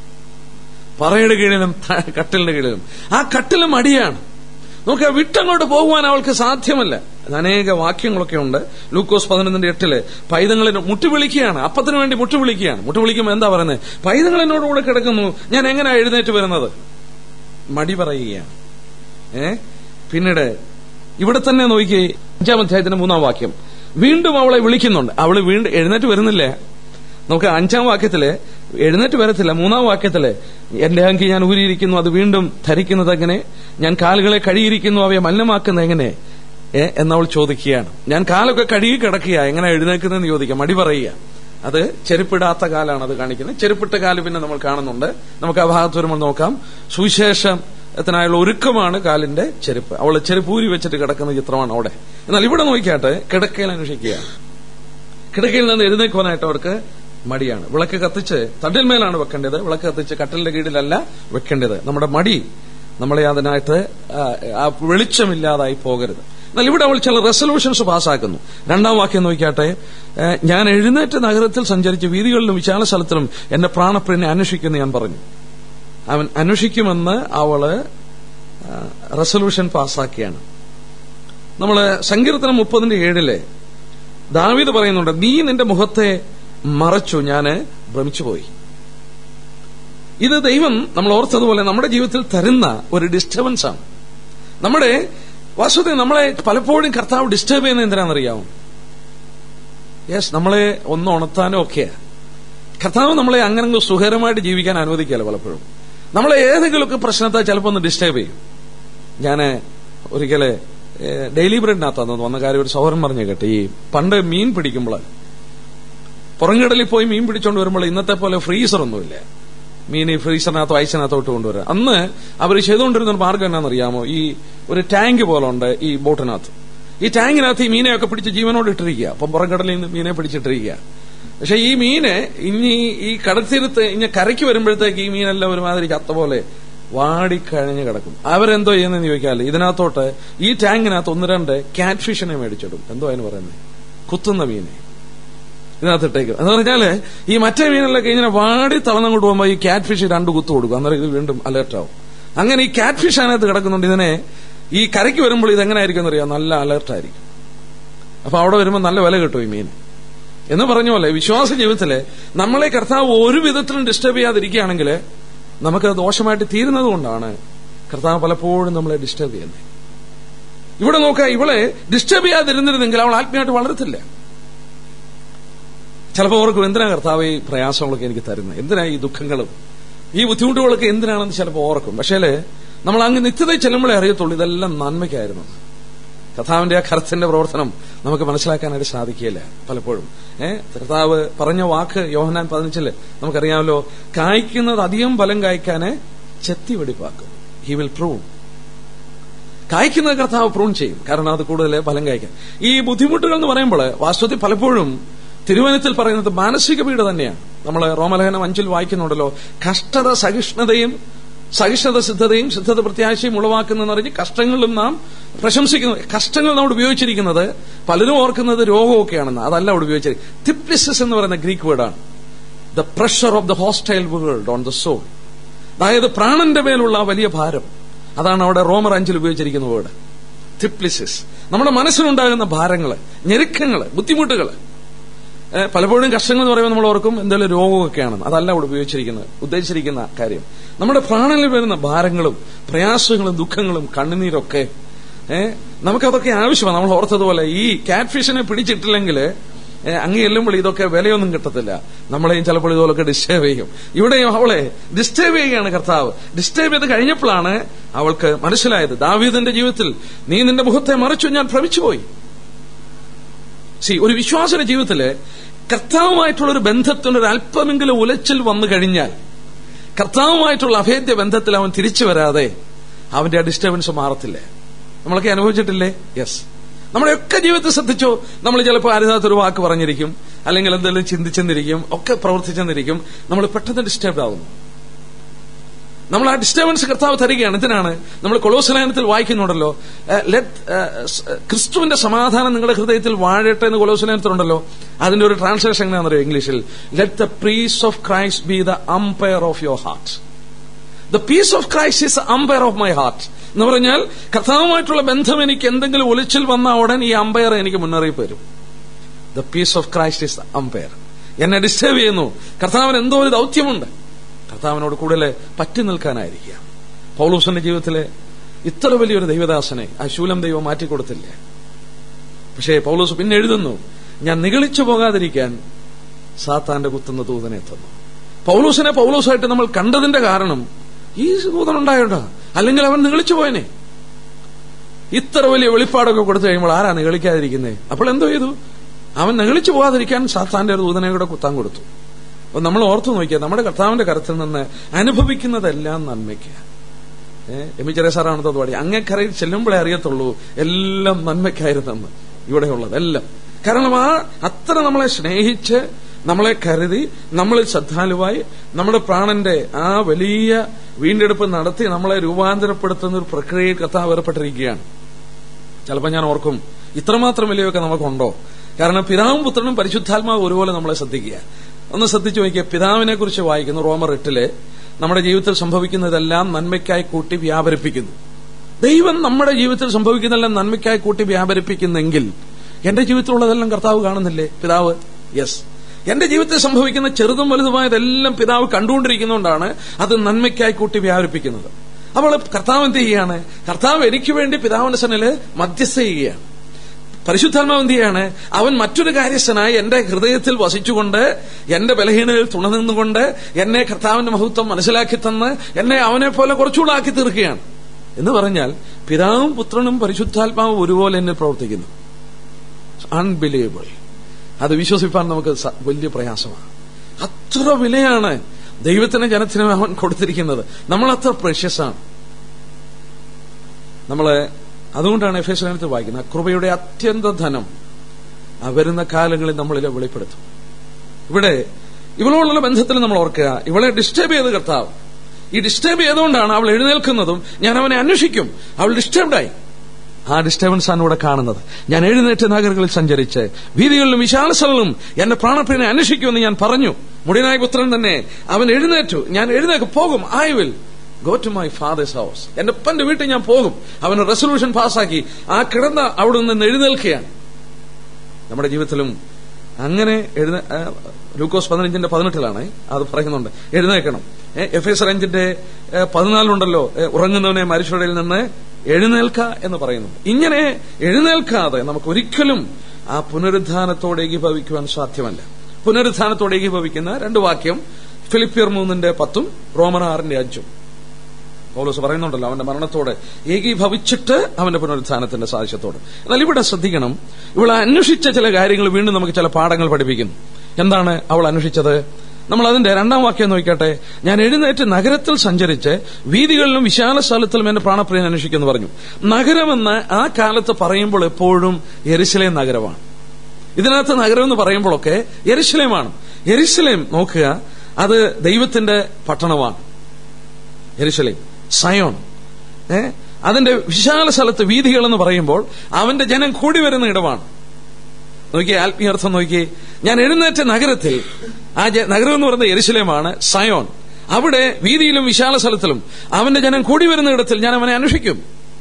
പറയുടെ കീഴിലും ത- കട്ടിലിന്റെ കീഴിലും ആ കട്ടിലും അടിയാണ് നോക്കുക വിട്ടങ്ങോട്ട് പോകുവാൻ അവൾക്ക് സാധ്യമല്ല അനേക വാക്യങ്ങളൊക്കെ ഉണ്ട് ലൂക്കോസ് പതിനൊന്നിന്റെ എട്ടില് പൈതങ്ങളിന് മുട്ടുവിളിക്കുകയാണ് അപ്പത്തിന് വേണ്ടി മുട്ടുവിളിക്കുകയാണ് മുട്ടുവിളിക്കുമ്പോൾ എന്താ പറയുന്നത് പൈതങ്ങൾ എന്നോട് കൂടെ കിടക്കുന്നു ഞാൻ എങ്ങനെയാ എഴുന്നേറ്റ് വരുന്നത് മടി പറയുകയാണ് ഏ പിന്നീട് ഇവിടെ തന്നെ നോക്കി അഞ്ചാം അധ്യായത്തിന്റെ മൂന്നാം വാക്യം വീണ്ടും അവളെ വിളിക്കുന്നുണ്ട് അവള് വീണ്ടും എഴുന്നേറ്റ് വരുന്നില്ല നമുക്ക് അഞ്ചാം വാക്യത്തില് എഴുന്നേറ്റ് വരത്തില്ല മൂന്നാം വാക്യത്തില് എന്റെ അങ്കി ഞാൻ ഊരിയിരിക്കുന്നു അത് വീണ്ടും ധരിക്കുന്നത് എങ്ങനെ ഞാൻ കാലുകളെ കഴിയിരിക്കുന്നു അവയെ മലിനമാക്കുന്നത് എങ്ങനെ ഏ എന്നവൾ ചോദിക്കുകയാണ് ഞാൻ കാലൊക്കെ കഴുകി കിടക്കുക എങ്ങനെ എഴുന്നേക്കുന്നതെന്ന് ചോദിക്കുക മടി പറയുക അത് ചെരുപ്പിടാത്ത കാലാണ് അത് കാണിക്കുന്നത് ചെരുപ്പിട്ട കാല് പിന്നെ നമ്മൾ കാണുന്നുണ്ട് നമുക്ക് ആ ഭാഗത്ത് വരുമ്പോൾ നോക്കാം സുവിശേഷത്തിനായുള്ള ഒരുക്കമാണ് കാലിന്റെ ചെരുപ്പ് അവള് ചെരുപ്പ് ഊരി വെച്ചിട്ട് കിടക്കുന്ന ചിത്രമാണ് അവിടെ എന്നാൽ ഇവിടെ നോക്കിയാട്ടെ കിടക്കയിൽ അന്വേഷിക്കുകയാണ് കിടക്കയിൽ നിന്ന് എഴുന്നേക്കുവാനായിട്ട് അവർക്ക് മടിയാണ് വിളക്ക് കത്തിച്ച് തണ്ടിന്മേലാണ് വെക്കേണ്ടത് വിളക്ക് കത്തിച്ച് കട്ടിലിന്റെ കീഴിലല്ല വെക്കേണ്ടത് നമ്മുടെ മടി നമ്മളെ അതിനായിട്ട് ആ, ആ വെളിച്ചമില്ലാതായി പോകരുത് എന്നാൽ ഇവിടെ അവൾ ചില റെസൊല്യൂഷൻസ് പാസ്സാക്കുന്നു രണ്ടാം വാക്യം നോക്കിയാട്ടെ ഏ, ഞാൻ എഴുന്നേറ്റ് നഗരത്തിൽ സഞ്ചരിച്ച് വീതികളിലും വിശാല സ്ഥലത്തിലും എന്റെ പ്രാണപ്രിയനെ അന്വേഷിക്കുമെന്ന് ഞാൻ പറഞ്ഞു അവൻ അന്വേഷിക്കുമെന്ന് അവള് റെസൊല്യൂഷൻ പാസ്സാക്കിയാണ് നമ്മള് സങ്കീർത്തനം മുപ്പതിന്റെ ഏഴില് ദാവീദ് പറയുന്നുണ്ട് നീ നിന്റെ മുഖത്തെ മറച്ചു ഞാന് ഭ്രമിച്ചുപോയി ഇത് ദൈവം നമ്മൾ ഓർത്തതുപോലെ നമ്മുടെ ജീവിതത്തിൽ തരുന്ന ഒരു ഡിസ്റ്റർബൻസ് ആണ് നമ്മുടെ വാസ്തവത്തിൽ നമ്മളെ പലപ്പോഴും കർത്താവ് ഡിസ്റ്റർബ് ചെയ്യുന്നത് എന്തിനാണെന്നറിയാമോ യെസ് നമ്മളെ ഒന്ന് ഉണർത്താനോ ഒക്കെയാ കർത്താവ് നമ്മളെ അങ്ങനെ സുഖകരമായിട്ട് ജീവിക്കാൻ അനുവദിക്കാലോ പലപ്പോഴും നമ്മളെ ഏതെങ്കിലുമൊക്കെ പ്രശ്നത്തെ ചിലപ്പോൾ ഒന്ന് ഡിസ്റ്റർബ് ചെയ്യും ഞാൻ ഒരിക്കലെ ഡെയിലി ബ്രെഡിനകത്താന്ന് വന്ന കാര്യം ഒരു സൗരം പറഞ്ഞു കേട്ടെ ഈ പണ്ട് മീൻ പിടിക്കുമ്പോൾ പുറംകടലിൽ പോയി മീൻ പിടിച്ചോണ്ട് വരുമ്പോൾ ഇന്നത്തെ പോലെ ഫ്രീസർ ഒന്നുമില്ല മീൻ ഈ ഫ്രീസറിനകത്തോ ഐസിനകത്തോട്ട് കൊണ്ടുവരാം അന്ന് അവർ ചെയ്തുകൊണ്ടിരുന്ന ഒരു മാർഗം എന്നാണെന്നറിയാമോ ഈ ഒരു ടാങ്ക് പോലെ ഉണ്ട് ഈ ബോട്ടിനകത്ത് ഈ ടാങ്കിനകത്ത് ഈ മീനെയൊക്കെ പിടിച്ച് ജീവനോട് ഇട്ടിരിക്കുക അപ്പം പുറംകടലിൽ നിന്ന് മീനെ പിടിച്ചിട്ടിരിക്കുക പക്ഷെ ഈ മീന് ഇനി ഈ കടൽത്തീരത്ത് ഇനി കരയ്ക്ക് വരുമ്പോഴത്തേക്ക് ഈ മീനെല്ലാം ഒരുമാതിരി ചത്ത പോലെ വാടിക്കഴിഞ്ഞ് കിടക്കും അവരെന്തോ ചെയ്യുന്നതെന്ന് ചോദിക്കാല് ഇതിനകത്തോട്ട് ഈ ടാങ്കിനകത്ത് ഒന്ന് രണ്ട് ക്യാറ്റ് ഫിഷിനെ മേടിച്ചിടും എന്തോ അതിന് പറയുന്നത് കുത്തുന്ന മീനെ ഇതിനകത്തിട്ടേക്കും എന്ന് പറഞ്ഞാല് ഈ മറ്റേ മീനുകളൊക്കെ ഇങ്ങനെ വാടി തളർന്നങ്ങോട്ട് പോകുമ്പോൾ ഈ ക്യാറ്റ് ഫിഷ് രണ്ട് കുത്തു കൊടുക്കും അന്നേരം ഇത് വീണ്ടും അലേർട്ട് ആവും അങ്ങനെ ഈ ക്യാറ്റ് ഫിഷ് അതിനകത്ത് കിടക്കുന്നുണ്ട് ഇതിനെ ഈ കരയ്ക്ക് വരുമ്പോൾ ഇത് എങ്ങനെ ആയിരിക്കും എന്നറിയാം നല്ല അലേർട്ടായിരിക്കും അപ്പൊ അവിടെ വരുമ്പോൾ നല്ല വില കിട്ടും ഈ മീൻ എന്ന് പറഞ്ഞ പോലെ വിശ്വാസ ജീവിതത്തില് നമ്മളെ കർത്താവ് ഒരു വിധത്തിലും ഡിസ്റ്റർബ് ചെയ്യാതിരിക്കുകയാണെങ്കിൽ നമുക്ക് ദോഷമായിട്ട് തീരുന്നത് കൊണ്ടാണ് കർത്താവ് പലപ്പോഴും നമ്മളെ ഡിസ്റ്റർബ് ചെയ്യുന്നത് ഇവിടെ നോക്കുക ഇവളെ ഡിസ്റ്റർബ് ചെയ്യാതിരുന്നിരുന്നെങ്കിൽ അവൾ ആത്മീയമായിട്ട് വളരത്തില്ല ചിലപ്പോൾ ഓർക്കും എന്തിനാ കർത്താവ് ഈ പ്രയാസങ്ങളൊക്കെ എനിക്ക് തരുന്നത് എന്തിനാ ഈ ദുഃഖങ്ങളും ഈ ബുദ്ധിമുട്ടുകളൊക്കെ എന്തിനാണെന്ന് ചിലപ്പോൾ ഓർക്കും പക്ഷേ നമ്മൾ അങ്ങ് നിത്യത ചെല്ലുമ്പോഴേ അറിയത്തുള്ളൂ ഇതെല്ലാം നന്മയ്ക്കായിരുന്നു കർത്താവിന്റെ ആ കർത്തന്റെ പ്രവർത്തനം നമുക്ക് മനസ്സിലാക്കാനായിട്ട് സാധിക്കില്ല പലപ്പോഴും ഏഹ് കർത്താവ് പറഞ്ഞ വാക്ക് യോഹനാൻ പതിനഞ്ചില് നമുക്കറിയാമല്ലോ കായ്ക്കുന്നത് അധികം ഫലം കായ്ക്കാന് ചെത്തി വെടിപ്പാക്കും ഹി വിൽ പ്രൂവ് കായ്ക്കുന്ന കർത്താവ് പ്രൂൺ ചെയ്യും കാരണം അത് കൂടുതൽ ഫലം കായ്ക്കാൻ ഈ ബുദ്ധിമുട്ടുകൾ എന്ന് പറയുമ്പോൾ വാസ്തവത്തിൽ പലപ്പോഴും തിരുവനത്തിൽ പറയുന്നത് മാനസിക പീഡ തന്നെയാണ് നമ്മൾ റോമലേഖനം അഞ്ചിൽ വായിക്കുന്നുണ്ടല്ലോ കഷ്ടത സഹിഷ്ണുതയും സഹിഷ്ണുത സിദ്ധതയും സിദ്ധത പ്രത്യാശയും ഉളവാക്കുന്നതെന്ന് പറഞ്ഞ് കഷ്ടങ്ങളിലും നാം പ്രശംസിക്കുന്നു കഷ്ടങ്ങൾ നമ്മൾ ഉപയോഗിച്ചിരിക്കുന്നത് പലരും ഓർക്കുന്നത് രോഗമൊക്കെയാണെന്ന് അതല്ല അവിടെ ഉപയോഗിച്ചിരിക്കുന്നത് തിപ്ലിസിസ് എന്ന് പറയുന്ന ഗ്രീക്ക് വേർഡാണ് the pressure of the hostile world on the soul അതായത് പ്രാണന്റെ മേലുള്ള ആ വലിയ ഭാരം അതാണ് അവിടെ റോമർ അഞ്ചിൽ ഉപയോഗിച്ചിരിക്കുന്ന വേർഡ് തിപ്ലിസിസ് നമ്മുടെ മനസ്സിലുണ്ടാകുന്ന ഭാരങ്ങള് ഞെരുക്കങ്ങള് ബുദ്ധിമുട്ടുകള് ഏഹ് പലപ്പോഴും കഷ്ടങ്ങൾ എന്ന് പറയുമ്പോൾ നമ്മൾ ഓർക്കും എന്തെങ്കിലും രോഗമൊക്കെയാണെന്ന് അതല്ല അവിടെ ഉപയോഗിച്ചിരിക്കുന്നത് ഉദ്ദേശിച്ചിരിക്കുന്ന കാര്യം നമ്മുടെ പ്രാണനിൽ വരുന്ന ഭാരങ്ങളും പ്രയാസങ്ങളും ദുഃഖങ്ങളും കണ്ണുനീരൊക്കെ ഏ നമുക്കതൊക്കെ ആവശ്യമാണ് നമ്മൾ ഓർത്തതുപോലെ ഈ കാറ്റ് ഫിഷിനെ പിടിച്ചിട്ടില്ലെങ്കിൽ അങ്ങ് ചെല്ലുമ്പോൾ ഇതൊക്കെ വിലയൊന്നും കിട്ടത്തില്ല നമ്മളെയും ചിലപ്പോൾ ഇതുപോലൊക്കെ ഡിസ്റ്റർബ് ചെയ്യും ഇവിടെയും അവളെ ഡിസ്റ്റർബ് ചെയ്യുകയാണ് കർത്താവ് ഡിസ്റ്റർബ് ചെയ്ത് കഴിഞ്ഞപ്പോഴാണ് അവൾക്ക് മനസ്സിലായത് ദാവീദിന്റെ ജീവിതത്തിൽ നീ നിന്റെ മുഖത്തെ മറിച്ചു ഞാൻ ഭ്രമിച്ചുപോയി സി ഒരു വിശ്വാസിയുടെ ജീവിതത്തില് കർത്താവുമായിട്ടുള്ള ഒരു ബന്ധത്തിന് ഒരു അല്പമെങ്കിലും ഉലച്ചിൽ വന്നു കഴിഞ്ഞാൽ കർത്താവുമായിട്ടുള്ള അഭേദ്യ ബന്ധത്തിൽ അവൻ തിരിച്ചു വരാതെ അവന്റെ ആ ഡിസ്റ്റർബൻസ് മാറത്തില്ല നമ്മളൊക്കെ അനുഭവിച്ചിട്ടില്ലേ യെസ് നമ്മുടെയൊക്കെ ജീവിതത്തിൽ ശ്രദ്ധിച്ചോ നമ്മൾ ചിലപ്പോൾ ആരുതാത്തൊരു വാക്ക് പറഞ്ഞിരിക്കും അല്ലെങ്കിൽ എന്തെങ്കിലും ചിന്തിച്ചെന്നിരിക്കും ഒക്കെ പ്രവർത്തിച്ചെന്നിരിക്കും നമ്മൾ പെട്ടെന്ന് ഡിസ്റ്റർബ് ആവുന്നു നമ്മൾ ആ ഡിസ്റ്റർബൻസ് കർത്താവ് തരികയാണ് എന്തിനാണ് നമ്മൾ കൊളോസലായനത്തിൽ വായിക്കുന്നുണ്ടല്ലോ ലെറ്റ് ക്രിസ്തുവിന്റെ സമാധാനം നിങ്ങളുടെ ഹൃദയത്തിൽ വാഴട്ടെ എന്ന് കൊളോസലായനത്തിലുണ്ടല്ലോ അതിന്റെ ഒരു ട്രാൻസ്ലേഷൻ എങ്ങനെയാണെന്നറിയോ ഇംഗ്ലീഷിൽ let the peace of Christ be the umpire of your heart the peace of Christ is umpire of my heart എന്ന് പറഞ്ഞാൽ കർത്താവുമായിട്ടുള്ള ബന്ധം എനിക്ക് എന്തെങ്കിലും ഒളിച്ചിൽ വന്ന ഉടൻ ഈ അമ്പയർ എനിക്ക് മുന്നറിയിപ്പ് വരും the peace of Christ is umpire എന്നെ ഡിസ്റ്റർബ് ചെയ്യുന്നു കർത്താവിന് എന്തോ ഒരു ദൗത്യമുണ്ട് കർത്താവിനോട് കൂടുതൽ പറ്റി നിൽക്കാനായിരിക്കുക പൗലൂസിന്റെ ജീവിതത്തിലെ ഇത്ര വലിയൊരു ദൈവദാസനെ ആ ശൂലം ദൈവം മാറ്റിക്കൊടുത്തില്ല പക്ഷേ പൗലൂസ് പിന്നെ എഴുതുന്നു ഞാൻ നിഗളിച്ചു പോകാതിരിക്കാൻ സാത്താന്റെ കുത്തുന്ന ദൂതനെ തന്നു പൗലൂസിനെ പൗലൂസായിട്ട് നമ്മൾ കണ്ടതിന്റെ കാരണം ഈ ദൂതൻ ഉണ്ടായോണ്ടാ അല്ലെങ്കിൽ അവൻ നിഗളിച്ചു പോയനെ ഇത്ര വലിയ വെളിപ്പാടൊക്കെ കൊടുത്തു കഴിയുമ്പോൾ ആരാ നിഗളിക്കാതിരിക്കുന്നത് അപ്പോൾ എന്തോ ചെയ്തു അവൻ നിഗളിച്ചു പോകാതിരിക്കാൻ സാത്താന്റെ ഒരു ദൂതനെ കൂടെ കുത്താൻ കൊടുത്തു അപ്പൊ നമ്മൾ ഓർത്തു നോക്കിയാൽ നമ്മുടെ കർത്താവിന്റെ കരത്തിൽ നിന്ന് അനുഭവിക്കുന്നതെല്ലാം നന്മയ്ക്ക് എം ചെറിയ സാറാണ് പാടി അങ്ങേക്കരയിൽ ചെല്ലുമ്പോഴേ അറിയത്തുള്ളൂ എല്ലാം നന്മയ്ക്കായിരുന്നെന്ന് ഇവിടെയുള്ളത് എല്ലാം കാരണം ആ അത്ര നമ്മളെ സ്നേഹിച്ച് നമ്മളെ കരുതി നമ്മളിൽ ശ്രദ്ധാലുവായി നമ്മുടെ പ്രാണന്റെ ആ വലിയ വീണ്ടെടുപ്പ് നടത്തി നമ്മളെ രൂപാന്തരപ്പെടുത്തുന്ന ഒരു പ്രക്രിയയിൽ കഥാവ് ഏർപ്പെട്ടിരിക്കുകയാണ് ചിലപ്പോൾ ഞാൻ ഓർക്കും ഇത്രമാത്രം വലിയൊക്കെ നമുക്കുണ്ടോ കാരണം പിതാവും പുത്രനും പരിശുദ്ധാത്മാവ് ഒരുപോലെ നമ്മളെ ശ്രദ്ധിക്കുക ഒന്ന് ശ്രദ്ധിച്ചു നോക്കിയ പിതാവിനെ കുറിച്ച് വായിക്കുന്നു റോമർ എട്ടില് നമ്മുടെ ജീവിതത്തിൽ സംഭവിക്കുന്നതെല്ലാം നന്മയ്ക്കായി കൂട്ടി വ്യാപരിപ്പിക്കുന്നു ദൈവം നമ്മുടെ ജീവിതത്തിൽ സംഭവിക്കുന്നതെല്ലാം നന്മയ്ക്കായി കൂട്ടി വ്യാപരിപ്പിക്കുന്നെങ്കിൽ എന്റെ ജീവിതത്തിലുള്ളതെല്ലാം കർത്താവ് കാണുന്നില്ലേ പിതാവ് യെസ് എന്റെ ജീവിതത്തിൽ സംഭവിക്കുന്ന ചെറുതും വലുതുമായതെല്ലാം പിതാവ് കണ്ടുകൊണ്ടിരിക്കുന്നതുകൊണ്ടാണ് അത് നന്മയ്ക്കായി കൂട്ടി വ്യാപരിപ്പിക്കുന്നത് അപ്പോൾ കർത്താവ് എന്ത് ചെയ്യാണ് കർത്താവ് എനിക്ക് വേണ്ടി പിതാവിന്റെ സനില് മധ്യസ്ഥ ചെയ്യുകയാണ് പരിശുദ്ധാത്മാവ് എന്ത് ചെയ്യാണ് അവൻ മറ്റൊരു കാര്യസ്ഥനായി എന്റെ ഹൃദയത്തിൽ വസിച്ചുകൊണ്ട് എന്റെ ബലഹീനതയിൽ തുണനിന്നുകൊണ്ട് എന്നെ കർത്താവിന്റെ മഹത്വം മനസ്സിലാക്കി തന്ന് എന്നെ അവനെ പോലെ കുറച്ചുകൂടെ ആക്കി തീർക്കുകയാണ് എന്ന് പറഞ്ഞാൽ പിതാവും പുത്രനും പരിശുദ്ധാത്മാവും ഒരുപോലെ എന്നെ പ്രവർത്തിക്കുന്നു അൺബിലീവബിൾ അത് വിശ്വസിപ്പാൻ നമുക്ക് വലിയ പ്രയാസമാണ് അത്ര വിലയാണ് ദൈവത്തിന് ജനത്തിന് അവൻ കൊടുത്തിരിക്കുന്നത് നമ്മൾ അത്ര പ്രഷ്യസ് ആണ് നമ്മള് അതുകൊണ്ടാണ് എഫ് എസ് ലേഖനത്തിൽ വായിക്കുന്നത് കൃപയുടെ അത്യന്ത ധനം ആ വരുന്ന കാലങ്ങളിൽ നമ്മളിലെ വെളിപ്പെടുത്തും ഇവിടെ ഇവളോടുള്ള ബന്ധത്തിൽ നമ്മൾ ഓർക്കുക ഇവളെ ഡിസ്റ്റർബ് ചെയ്ത് കർത്താവ് ഈ ഡിസ്റ്റർബ് ചെയ്തുകൊണ്ടാണ് അവൾ എഴുന്നേൽക്കുന്നതും ഞാൻ അവനെ അന്വേഷിക്കും അവൾ ഡിസ്റ്റർബ്ഡായി ആ ഡിസ്റ്റർബൻസ് ആണ് ഇവിടെ കാണുന്നത് ഞാൻ എഴുന്നേറ്റ് നഗരങ്ങളിൽ സഞ്ചരിച്ച് വീതികളിലും വിശാല സ്ഥലങ്ങളും എന്റെ പ്രാണപ്രിയനെ അന്വേഷിക്കുമെന്ന് ഞാൻ പറഞ്ഞു മുടിനായ പുത്രൻ തന്നെ അവൻ എഴുന്നേറ്റു ഞാൻ എഴുന്നേക്ക് പോകും I will go to my father's house എന്റെ അപ്പന്റെ വീട്ടിൽ ഞാൻ പോകും അവന് റെസൊല്യൂഷൻ പാസ്സാക്കി ആ കിടന്ന അവിടെ നിന്ന് എഴുന്നേൽക്കുകയാണ് നമ്മുടെ ജീവിതത്തിലും അങ്ങനെ എഴുന്ന ലൂക്കോസ് പതിനഞ്ചിന്റെ പതിനെട്ടിലാണ് അത് പറയുന്നുണ്ട് എഴുന്നേൽക്കണം എഫ് എസ് അഞ്ചിന്റെ പതിനാലുണ്ടല്ലോ ഉറങ്ങുന്നവനെ മരിച്ചവരിൽ നിന്ന് എഴുന്നേൽക്ക എന്ന് പറയുന്നു ഇങ്ങനെ എഴുന്നേൽക്കാതെ നമുക്ക് ഒരിക്കലും ആ പുനരുദ്ധാനത്തോടെ ഏകീഭവിക്കുവാൻ സാധ്യമല്ല പുനരുദ്ധാനത്തോടെ ഏകീഭവിക്കുന്ന രണ്ട് വാക്യം ഫിലിപ്പിയർ മൂന്നിന്റെ പത്തും റോമൻ ആറിന്റെ അഞ്ചും പൗലോസ് പറയുന്നുണ്ടല്ലോ അവന്റെ മരണത്തോടെ ഏകീഭവിച്ചിട്ട് അവന്റെ പുനരുത്ഥാനത്തിന്റെ സാക്ഷ്യത്തോട് എന്നാൽ ഇവിടെ ശ്രദ്ധിക്കണം ഇവൾ അന്വേഷിച്ച ചില കാര്യങ്ങൾ വീണ്ടും നമുക്ക് ചില പാഠങ്ങൾ പഠിപ്പിക്കുന്നു എന്താണ് അവൾ അന്വേഷിച്ചത് നമ്മൾ അതിന്റെ രണ്ടാം വാക്യം നോക്കട്ടെ ഞാൻ എഴുന്നേറ്റ് നഗരത്തിൽ സഞ്ചരിച്ച് വീതികളിലും വിശാല സ്ഥലത്തിലും എന്റെ പ്രാണപ്രിയൻ അന്വേഷിക്കുന്നു പറഞ്ഞു നഗരമെന്ന് ആ കാലത്ത് പറയുമ്പോൾ എപ്പോഴും എരിശിലേം നഗരമാണ് ഇതിനകത്ത് നഗരം എന്ന് പറയുമ്പോഴൊക്കെ എരിശിലേമാണ് എരിശിലേം നോക്കുക അത് ദൈവത്തിന്റെ പട്ടണമാണ് എരിശിലേം സയോൺ ഏ അതിന്റെ വിശാല സ്ഥലത്ത് വീതികൾ എന്ന് പറയുമ്പോൾ അവന്റെ ജനം കൂടി വരുന്ന ഇടമാണ് നോക്കിയേ ആത്മീയർത്ഥം നോക്കിയേ ഞാൻ എഴുന്നേറ്റ നഗരത്തിൽ ആ നഗരം എന്ന് പറയുന്നത് എരിശിലേമാണ് സയോൺ അവിടെ വീതിയിലും വിശാല സ്ഥലത്തിലും അവന്റെ ജനം കൂടി വരുന്ന ഇടത്തിൽ ഞാൻ അവനെ അന്വേഷിക്കും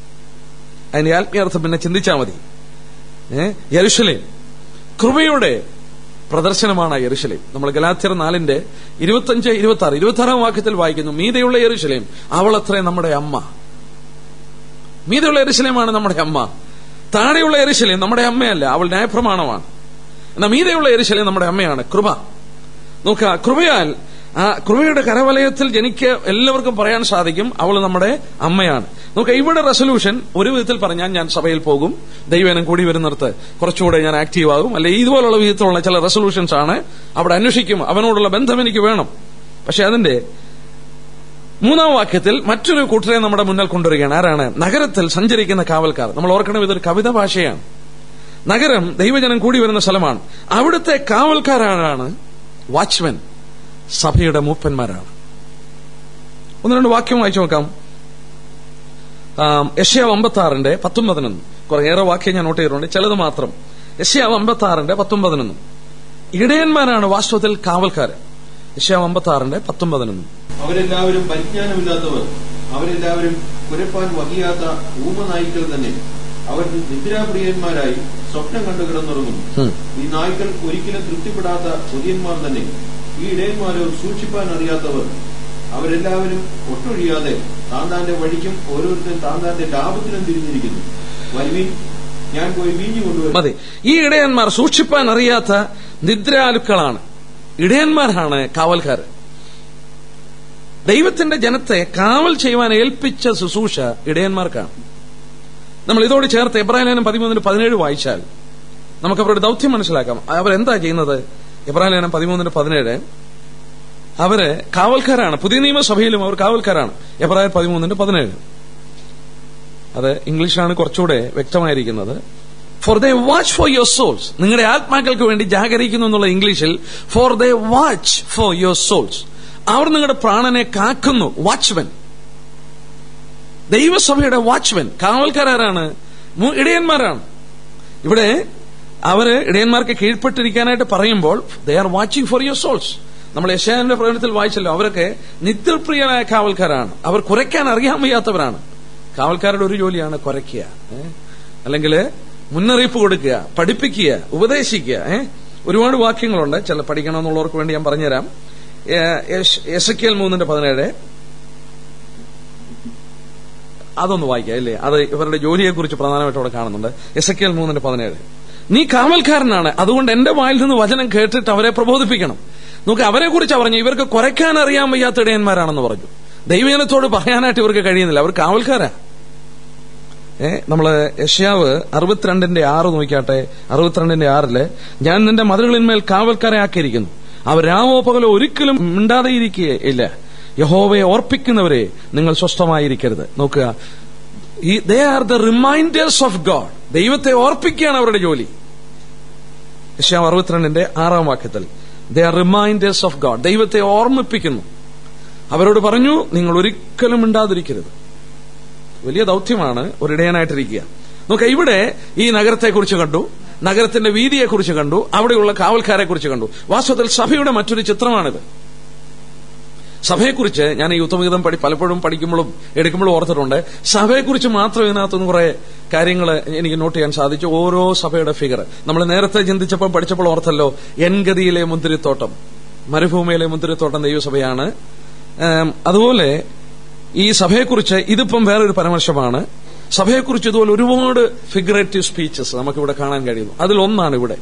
അതിന്റെ ആത്മീയർത്ഥം പിന്നെ ചിന്തിച്ചാൽ മതി ഏഹ് യരുഷലേം കൃപയുടെ പ്രദർശനമാണ് യെരുശലേം നമ്മൾ ഗലാത്യർ നാലിന്റെ ഇരുപത്തഞ്ച് ഇരുപത്തി ആറ് ഇരുപത്തി ആറാം വാക്യത്തിൽ വായിക്കുന്നു മീതയുള്ള യെരുശലേം അവൾ അത്രേ നമ്മുടെ അമ്മ മീതെയുള്ള എരിശിലേമാണ് നമ്മുടെ അമ്മ താഴെയുള്ള എരിശിലേം നമ്മുടെ അമ്മയല്ല അവൾ ന്യായപ്രമാണമാണ് എന്നാൽ മീതെയുള്ള എരിശിലേം നമ്മുടെ അമ്മയാണ് കൃപ നോക്കുക കൃപയാൽ ആ കൃപയുടെ കരവലയത്തിൽ എനിക്ക് എല്ലാവർക്കും പറയാൻ സാധിക്കും അവൾ നമ്മുടെ അമ്മയാണ് നോക്കുക ഇവിടെ റെസൊല്യൂഷൻ ഒരു വിധത്തിൽ പറഞ്ഞാൽ ഞാൻ സഭയിൽ പോകും ദൈവനം കൂടി വരുന്നിടത്ത് കുറച്ചുകൂടെ ഞാൻ ആക്റ്റീവ് ആകും അല്ലെ ഇതുപോലുള്ള വിധത്തിലുള്ള ചില റെസൊല്യൂഷൻസ് ആണ് അവിടെ അന്വേഷിക്കും അവനോടുള്ള ബന്ധം എനിക്ക് വേണം പക്ഷെ അതിന്റെ മൂന്നാം വാക്യത്തിൽ മറ്റൊരു കൂട്ടരെ നമ്മുടെ മുന്നിൽ കൊണ്ടുവരികയാണ് ആരാണ് നഗരത്തിൽ സഞ്ചരിക്കുന്ന കാവൽക്കാർ നമ്മൾ ഓർക്കണം ഇതൊരു കവിത ഭാഷയാണ് നഗരം ദൈവജനം കൂടി വരുന്ന സ്ഥലമാണ് അവിടുത്തെ കാവൽക്കാരാണ് വാച്ച്മെൻ സഭയുടെ മൂപ്പന്മാരാണ് ഒന്ന് രണ്ട് വാക്യം വായിച്ചു നോക്കാം യഷ്യാവ് അമ്പത്തി ആറിന്റെ പത്തൊമ്പതിനൊന്നും കുറേയേറെ വാക്യം ഞാൻ നോട്ട് ചെയ്തിട്ടുണ്ട് ചിലത് മാത്രം യഷ്യാവ് അമ്പത്തി ആറിന്റെ പത്തൊമ്പതിനൊന്നും ഇടയന്മാരാണ് വാസ്തവത്തിൽ കാവൽക്കാർ യഷ്യാവ് അമ്പത്തി ആറിന്റെ പത്തൊമ്പതിനൊന്നും അവരെല്ലാവരും പരിജ്ഞാനമില്ലാത്തവർ അവരെല്ലാവരും കുരപ്പാൻ വഹിയാത്ത ഊമനായ്ക്കൾ തന്നെ അവർ നിദ്രാപ്രിയന്മാരായി സ്വപ്നം കണ്ടു കിടന്നുറങ്ങുന്നു ഉം. ഈ നായ്ക്കൾ ഒരിക്കലും തൃപ്തിപ്പെടാത്ത കൊതിയന്മാർ തന്നെ ഈ ഇടയന്മാരോ സൂക്ഷിപ്പാൻ അറിയാത്തവർ അവരെല്ലാവരും ഒട്ടൊഴിയാതെ താന്താന്റെ വഴിക്കും ഓരോരുത്തരും താന്താന്റെ ലാഭത്തിനും തിരിഞ്ഞിരിക്കുന്നു വരുവീൻ ഞാൻ പോയി വീഞ്ഞു കൊണ്ടുവരും മതി ഈ ഇടയന്മാർ സൂക്ഷിപ്പാൻ അറിയാത്ത നിദ്രാലുക്കളാണ് ഇടയന്മാരാണ് കാവൽക്കാർ ദൈവത്തിന്റെ ജനത്തെ കാവൽ ചെയ്യുവാൻ ഏൽപ്പിച്ച ശുശ്രൂഷ ഇടയന്മാർക്കാണ് നമ്മൾ ഇതോട് ചേർത്ത് എബ്രാഹിലേനം പതിമൂന്നിന് പതിനേഴ് വായിച്ചാൽ നമുക്ക് അവരുടെ ദൗത്യം മനസ്സിലാക്കാം അവരെന്താ ചെയ്യുന്നത് എബ്രാഹിലേനം പതിമൂന്നിന് പതിനേഴ് അവര് കാവൽക്കാരാണ് പുതിയ നിയമസഭയിലും അവർ കാവൽക്കാരാണ് എബ്രാഹിം പതിമൂന്നിന് പതിനേഴ് അത് ഇംഗ്ലീഷാണ് കുറച്ചുകൂടെ വ്യക്തമായിരിക്കുന്നത് for they watch for your souls നിങ്ങളുടെ ആത്മാക്കൾക്ക് വേണ്ടി ജാഗരിക്കുന്നു എന്നുള്ള ഇംഗ്ലീഷിൽ for they watch for your souls അവർ നിങ്ങളുടെ പ്രാണനെ കാക്കുന്നു വാച്ച്മെൻ ദൈവസഭയുടെ വാച്ച്മെൻ കാവൽക്കാരാരാണ് മു- ഇടയന്മാരാണ് ഇവിടെ അവര് ഇടയന്മാർക്ക് കീഴ്പ്പെട്ടിരിക്കാനായിട്ട് പറയുമ്പോൾ they are watching for your souls നമ്മൾ യശാന്റെ പ്രകടനത്തിൽ വായിച്ചല്ലോ അവരൊക്കെ നിത്യപ്രിയനായ കാവൽക്കാരാണ് അവർ കുറയ്ക്കാൻ അറിയാൻ വയ്യാത്തവരാണ് കാവൽക്കാരുടെ ഒരു ജോലിയാണ് കുറയ്ക്കുക അല്ലെങ്കിൽ മുന്നറിയിപ്പ് കൊടുക്കുക പഠിപ്പിക്കുക ഉപദേശിക്കുക ഏ? ഒരുപാട് വാക്യങ്ങളുണ്ട് ചില പഠിക്കണമെന്നുള്ളവർക്ക് വേണ്ടി ഞാൻ പറഞ്ഞുതരാം എസ് കെ എൽ മൂന്നിന്റെ പതിനേഴ് അതൊന്ന് വായിക്കാം ഇല്ലേ അത് ഇവരുടെ ജോലിയെക്കുറിച്ച് പ്രധാനമായിട്ട് അവിടെ കാണുന്നുണ്ട് എസ് കെ എൽ മൂന്നിന്റെ പതിനേഴ് നീ കാവൽക്കാരനാണ് അതുകൊണ്ട് എന്റെ വായിൽ നിന്ന് വചനം കേട്ടിട്ട് അവരെ പ്രബോധിപ്പിക്കണം നോക്ക് അവരെ കുറിച്ച് പറഞ്ഞു ഇവർക്ക് കുറയ്ക്കാൻ അറിയാൻ വയ്യാത്ത ഇടയന്മാരാണെന്ന് പറഞ്ഞു ദൈവജനത്തോട് പറയാനായിട്ട് ഇവർക്ക് കഴിയുന്നില്ല അവർ കാവൽക്കാരാ ഏ നമ്മള് യഷ്യാവ് അറുപത്തിരണ്ടിന്റെ ആറ് നോക്കിയാട്ടെ അറുപത്തിരണ്ടിന്റെ ആറില് ഞാൻ നിന്റെ മതിലുകളിന്മേൽ കാവൽക്കാരെ ആക്കിയിരിക്കുന്നു അവർ രാവോ പകലോ ഒരിക്കലും മിണ്ടാതെ ഇരിക്കുകയില്ല യഹോവയെ ഓർപ്പിക്കുന്നവരെ നിങ്ങൾ സ്വസ്ഥമായിരിക്കരുത് നോക്കുക ഈ they are the reminders of God ദൈവത്തെ ഓർപ്പിക്കുകയാണ് അവരുടെ ജോലി യഷ്യാവ് അറുപത്തിരണ്ടിന്റെ ആറാം വാക്യത്തിൽ they are reminders of God ദൈവത്തെ ഓർമ്മിപ്പിക്കുന്നു അവരോട് പറഞ്ഞു നിങ്ങൾ ഒരിക്കലും മിണ്ടാതിരിക്കരുത് വലിയ ദൗത്യമാണ് ഒരിടയനായിട്ടിരിക്കുക നോക്ക ഇവിടെ ഈ നഗരത്തെക്കുറിച്ച് കണ്ടു നഗരത്തിന്റെ വീതിയെക്കുറിച്ച് കണ്ടു അവിടെയുള്ള കാവൽക്കാരെ കുറിച്ച് കണ്ടു വാസ്തവത്തിൽ സഭയുടെ മറ്റൊരു ചിത്രമാണിത് സഭയെക്കുറിച്ച് ഞാൻ ഈ യുദ്ധവിഹിതം പഠി പലപ്പോഴും പഠിക്കുമ്പോഴും എടുക്കുമ്പോഴും ഓർത്തിട്ടുണ്ട് സഭയെക്കുറിച്ച് മാത്രം ഇതിനകത്തുനിന്ന് കുറെ കാര്യങ്ങൾ എനിക്ക് നോട്ട് ചെയ്യാൻ സാധിച്ചു ഓരോ സഭയുടെ ഫിഗർ നമ്മൾ നേരത്തെ ചിന്തിച്ചപ്പോൾ പഠിച്ചപ്പോൾ ഓർത്തല്ലോ എൻഗതിയിലെ മുന്തിരിത്തോട്ടം മരുഭൂമിയിലെ മുന്തിരിത്തോട്ടം ദൈവസഭയാണ് ഏം, അതുപോലെ ഈ സഭയെക്കുറിച്ച് ഇതിപ്പം വേറൊരു പരാമർശമാണ് സഭയെക്കുറിച്ച് ഇതുപോലെ ഒരുപാട് ഫിഗറേറ്റീവ് സ്പീച്ചസ് നമുക്കിവിടെ കാണാൻ കഴിയുന്നു അതിലൊന്നാണ് ഇവിടെ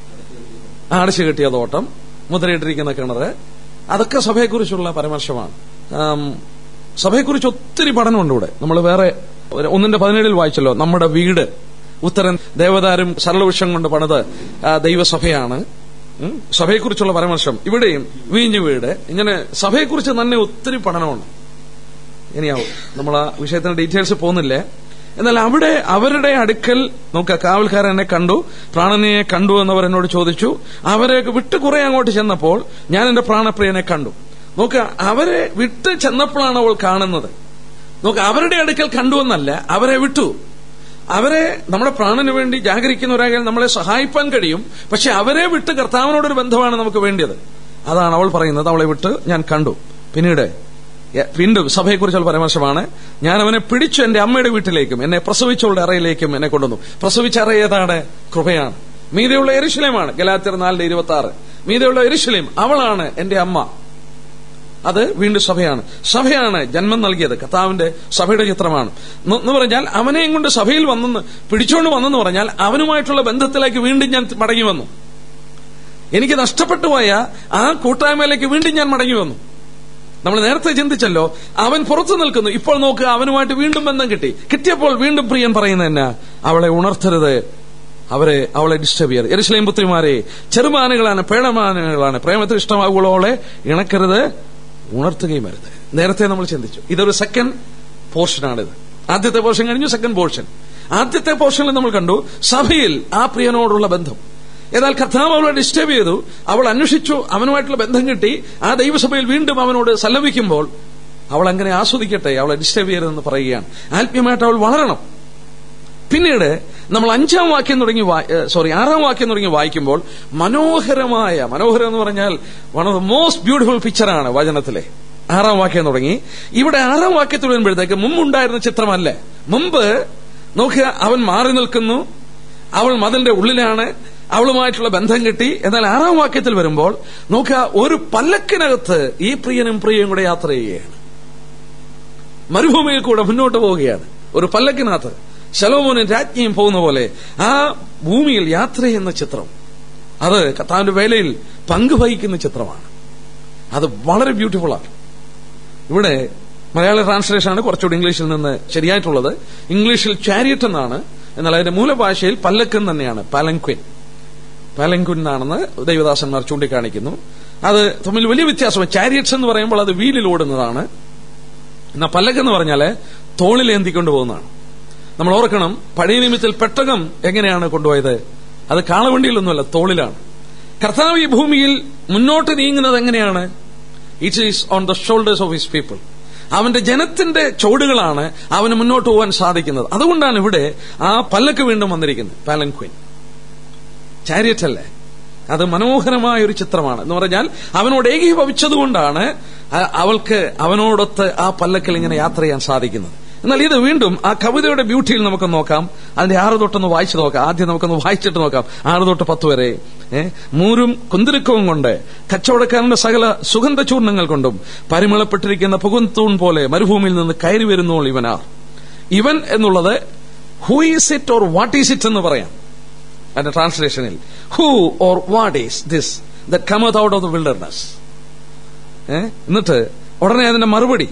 അടച്ചു കെട്ടിയ തോട്ടം മുദ്രയിട്ടിരിക്കുന്ന കിണറ് അതൊക്കെ സഭയെക്കുറിച്ചുള്ള പരാമർശമാണ് ആം, സഭയെക്കുറിച്ച് ഒത്തിരി പഠനമുണ്ട് ഇവിടെ നമ്മൾ വേറെ ഒരു ഒന്നിന്റെ പതിനേഴിൽ വായിച്ചല്ലോ നമ്മുടെ വീട് ഉത്തരൻ ദേവദാരും സരളവൃക്ഷം കൊണ്ട് പണിത് ആ, ദൈവസഭയാണ് ഉം, സഭയെക്കുറിച്ചുള്ള പരാമർശം ഇവിടെയും വീഞ്ഞു വീട് ഇങ്ങനെ സഭയെക്കുറിച്ച് തന്നെ ഒത്തിരി പഠനമുണ്ട് ഇനിയാവും നമ്മൾ ആ വിഷയത്തിന്റെ ഡീറ്റെയിൽസ് പോകുന്നില്ലേ എന്നാൽ അവിടെ അവരുടെ അടുക്കൽ നോക്ക കാവൽക്കാരൻ എന്നെ കണ്ടു പ്രാണനെ കണ്ടു എന്നവർ എന്നോട് ചോദിച്ചു അവരെ വിട്ട് കുറെ അങ്ങോട്ട് ചെന്നപ്പോൾ ഞാൻ എന്റെ പ്രാണപ്രിയനെ കണ്ടു നോക്ക അവരെ വിട്ട് ചെന്നപ്പോഴാണ് അവൾ കാണുന്നത് നോക്ക അവരുടെ അടുക്കൽ കണ്ടുവെന്നല്ല അവരെ വിട്ടു അവരെ നമ്മുടെ പ്രാണന് വേണ്ടി ജാഗരിക്കുന്നവരായാൽ നമ്മളെ സഹായിപ്പാൻ കഴിയും പക്ഷെ അവരെ വിട്ട് കർത്താവിനോടൊരു ബന്ധമാണ് നമുക്ക് വേണ്ടിയത് അതാണ് അവൾ പറയുന്നത് അവളെ വിട്ട് ഞാൻ കണ്ടു പിന്നീട് എ- വീണ്ടും സഭയെക്കുറിച്ചുള്ള പരാമർശമാണ് ഞാൻ അവനെ പിടിച്ചു എന്റെ അമ്മയുടെ വീട്ടിലേക്കും എന്നെ പ്രസവിച്ചവളുടെ അറയിലേക്കും എന്നെ കൊണ്ടുവന്നു പ്രസവിച്ച അറ ഏതാണ് കൃപയാണ് മീതയുള്ള എരിശിലേമാണ് ഗലാത്തിർ നാലിന്റെ ഇരുപത്തി ആറ് മീതയുള്ള എരിശിലേം അവളാണ് എന്റെ അമ്മ അത് വീണ്ടും സഭയാണ് സഭയാണ് ജന്മം നൽകിയത് കർത്താവിന്റെ സഭയുടെ ചിത്രമാണ് എന്ന് എന്ന് പറഞ്ഞാൽ അവനെയും കൊണ്ട് സഭയിൽ വന്നെന്ന് പിടിച്ചോണ്ട് വന്നെന്ന് പറഞ്ഞാൽ അവനുമായിട്ടുള്ള ബന്ധത്തിലേക്ക് വീണ്ടും ഞാൻ മടങ്ങി വന്നു എനിക്ക് നഷ്ടപ്പെട്ടു പോയ ആ കൂട്ടായ്മയിലേക്ക് വീണ്ടും ഞാൻ മടങ്ങി വന്നു നമ്മൾ നേരത്തെ ചിന്തിച്ചല്ലോ അവൻ പുറത്തു നിൽക്കുന്നു ഇപ്പോൾ നോക്കുക അവനുമായിട്ട് വീണ്ടും ബന്ധം കിട്ടി കിട്ടിയപ്പോൾ വീണ്ടും പ്രിയൻ പറയുന്നത് എന്നാ അവളെ ഉണർത്തരുത് അവരെ അവളെ ഡിസ്റ്റർബ് ചെയ്യരുത് എരുസലേം പുത്രിമാരെ ചെറുമാനുകളാണ് പേടമാനുകളാണ് പ്രേമത്തിൽ ഇഷ്ടമാകുകളോളെ ഇണക്കരുത് ഉണർത്തുകയും വരുത് നേരത്തെ നമ്മൾ ചിന്തിച്ചു ഇതൊരു സെക്കൻഡ് പോർഷനാണിത് ആദ്യത്തെ പോർഷൻ കഴിഞ്ഞു സെക്കൻഡ് പോർഷൻ ആദ്യത്തെ പോർഷനിൽ നമ്മൾ കണ്ടു സഭയിൽ ആ പ്രിയനോടുള്ള ബന്ധം എന്നാൽ കർത്താവ് അവളെ ഡിസ്റ്റർബ് ചെയ്തു അവൾ അന്വേഷിച്ചു അവനുമായിട്ടുള്ള ബന്ധം കിട്ടി ആ ദൈവസഭയിൽ വീണ്ടും അവനോട് സല്ലപിക്കുമ്പോൾ അവൾ അങ്ങനെ ആസ്വദിക്കട്ടെ അവളെ ഡിസ്റ്റർബ് ചെയ്യരുതെന്ന് പറയുകയാണ് ആത്മീയമായിട്ട് അവൾ വളരണം പിന്നീട് നമ്മൾ അഞ്ചാം വാക്യം തുടങ്ങി സോറി ആറാം വാക്യം തുടങ്ങി വായിക്കുമ്പോൾ മനോഹരമായ മനോഹരം എന്ന് പറഞ്ഞാൽ one of the most beautiful പിക്ചറാണ് വചനത്തിലെ ആറാം വാക്യം തുടങ്ങി ഇവിടെ ആറാം വാക്യത്തിൽ വരുമ്പോഴത്തേക്ക് മുമ്പുണ്ടായിരുന്ന ചിത്രമല്ല മുമ്പ് നോക്കുക അവൻ മാറി നിൽക്കുന്നു അവൾ മതിലിന്റെ ഉള്ളിലാണ് അവളുമായിട്ടുള്ള ബന്ധം കിട്ടി എന്നാൽ ആറാം വാക്യത്തിൽ വരുമ്പോൾ നോക്കുക ഒരു പല്ലക്കിനകത്ത് ഈ പ്രിയനും പ്രിയയും കൂടെ യാത്ര ചെയ്യുകയാണ് മരുഭൂമിയിൽ കൂടെ മുന്നോട്ട് പോവുകയാണ് ഒരു പല്ലക്കിനകത്ത് ശലോമോനും രാജ്ഞിയും പോകുന്ന പോലെ ആ ഭൂമിയിൽ യാത്ര ചെയ്യുന്ന ചിത്രം അത് കർത്താവിന്റെ വേലയിൽ പങ്കുവഹിക്കുന്ന ചിത്രമാണ് അത് വളരെ ബ്യൂട്ടിഫുൾ ആണ് ഇവിടെ മലയാള ട്രാൻസ്ലേഷൻ ആണ് കുറച്ചുകൂടി ഇംഗ്ലീഷിൽ നിന്ന് ശരിയായിട്ടുള്ളത് ഇംഗ്ലീഷിൽ ചാരിയറ്റ് എന്നാണ് എന്നാൽ അതിന്റെ മൂലഭാഷയിൽ പല്ലക്കൻ തന്നെയാണ് പാലങ്ക്വിൻ പാലങ്ക്വിൻ എന്നാണെന്ന് ദൈവദാസന്മാർ ചൂണ്ടിക്കാണിക്കുന്നു അത് തമ്മിൽ വലിയ വ്യത്യാസം ചാരിയറ്റ്സ് എന്ന് പറയുമ്പോൾ അത് വീലിൽ ഓടുന്നതാണ് എന്നാൽ പല്ലക്കെന്ന് പറഞ്ഞാല് തോളിൽ ഏന്തിക്കൊണ്ട് പോകുന്നതാണ് നമ്മൾ ഓർക്കണം പഴയ നിയമത്തിൽ പെട്ടകം എങ്ങനെയാണ് കൊണ്ടുപോയത് അത് കാളവണ്ടിയിലൊന്നുമല്ല തോളിലാണ് കർത്താവ് ഈ ഭൂമിയിൽ മുന്നോട്ട് നീങ്ങുന്നത് എങ്ങനെയാണ് it is on the shoulders of his people അവന്റെ ജനത്തിന്റെ ചോടുകളാണ് അവന് മുന്നോട്ട് പോകാൻ സാധിക്കുന്നത് അതുകൊണ്ടാണ് ഇവിടെ ആ പല്ലക്ക് വീണ്ടും വന്നിരിക്കുന്നത് പാലൻക്വിൻ ചാരിയറ്റ് അല്ലേ അത് മനോഹരമായ ഒരു ചിത്രമാണ് എന്ന് പറഞ്ഞാൽ അവനോട് ഏകീഭവിച്ചതുകൊണ്ടാണ് അവൾക്ക് അവനോടൊത്ത് ആ പല്ലക്കിൽ ഇങ്ങനെ യാത്ര ചെയ്യാൻ സാധിക്കുന്നത് എന്നാൽ ഇത് വീണ്ടും ആ കവിതയുടെ ബ്യൂട്ടിയിൽ നമുക്ക് നോക്കാം അതിന്റെ ആറ് തൊട്ടൊന്ന് വായിച്ചു നോക്കാം ആദ്യം നമുക്കൊന്ന് വായിച്ചിട്ട് നോക്കാം ആറ് തൊട്ട് പത്ത് വരെ മൂരും കുന്തിരുക്കവും കൊണ്ട് കച്ചവടക്കാരന്റെ സകല സുഗന്ധ ചൂർണങ്ങൾ കൊണ്ടും പരിമളപ്പെട്ടിരിക്കുന്ന പുകുന്തൂൺ പോലെ മരുഭൂമിയിൽ നിന്ന് കയറി വരുന്നോൾ ഇവനാർ ഇവൻ എന്നുള്ളത് who is it or what is it എന്ന് പറയാം അതിന്റെ ട്രാൻസ്ലേഷനിൽ who or what is this that cometh out of the wilderness എന്നിട്ട് ഉടനെ അതിന്റെ മറുപടി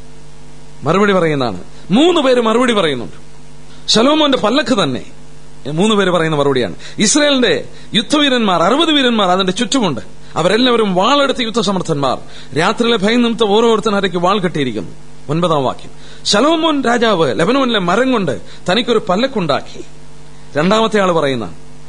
മറുപടി പറയുന്നതാണ് മൂന്ന് പേര് മറുപടി പറയുന്നുണ്ട് ശലോമോന്റെ പല്ലക്ക് തന്നെ മൂന്ന് പേര് പറയുന്ന മറുപടിയാണ് ഇസ്രയേലിന്റെ യുദ്ധവീരന്മാർ അറുപത് വീരന്മാർ അതിന്റെ ചുറ്റുമുണ്ട് അവരെല്ലാവരും വാളെടുത്ത് യുദ്ധസമർത്ഥന്മാർ രാത്രിയിലെ ഭയം നിമിത്തം ഓരോരുത്തരയ്ക്ക് വാൾ കെട്ടിയിരിക്കുന്നു ഒൻപതാം വാക്യം ശലോമോൻ രാജാവ് ലബനോനിലെ മരം കൊണ്ട് തനിക്കൊരു പല്ലക്കുണ്ടാക്കി രണ്ടാമത്തെ ആൾ പറയുന്ന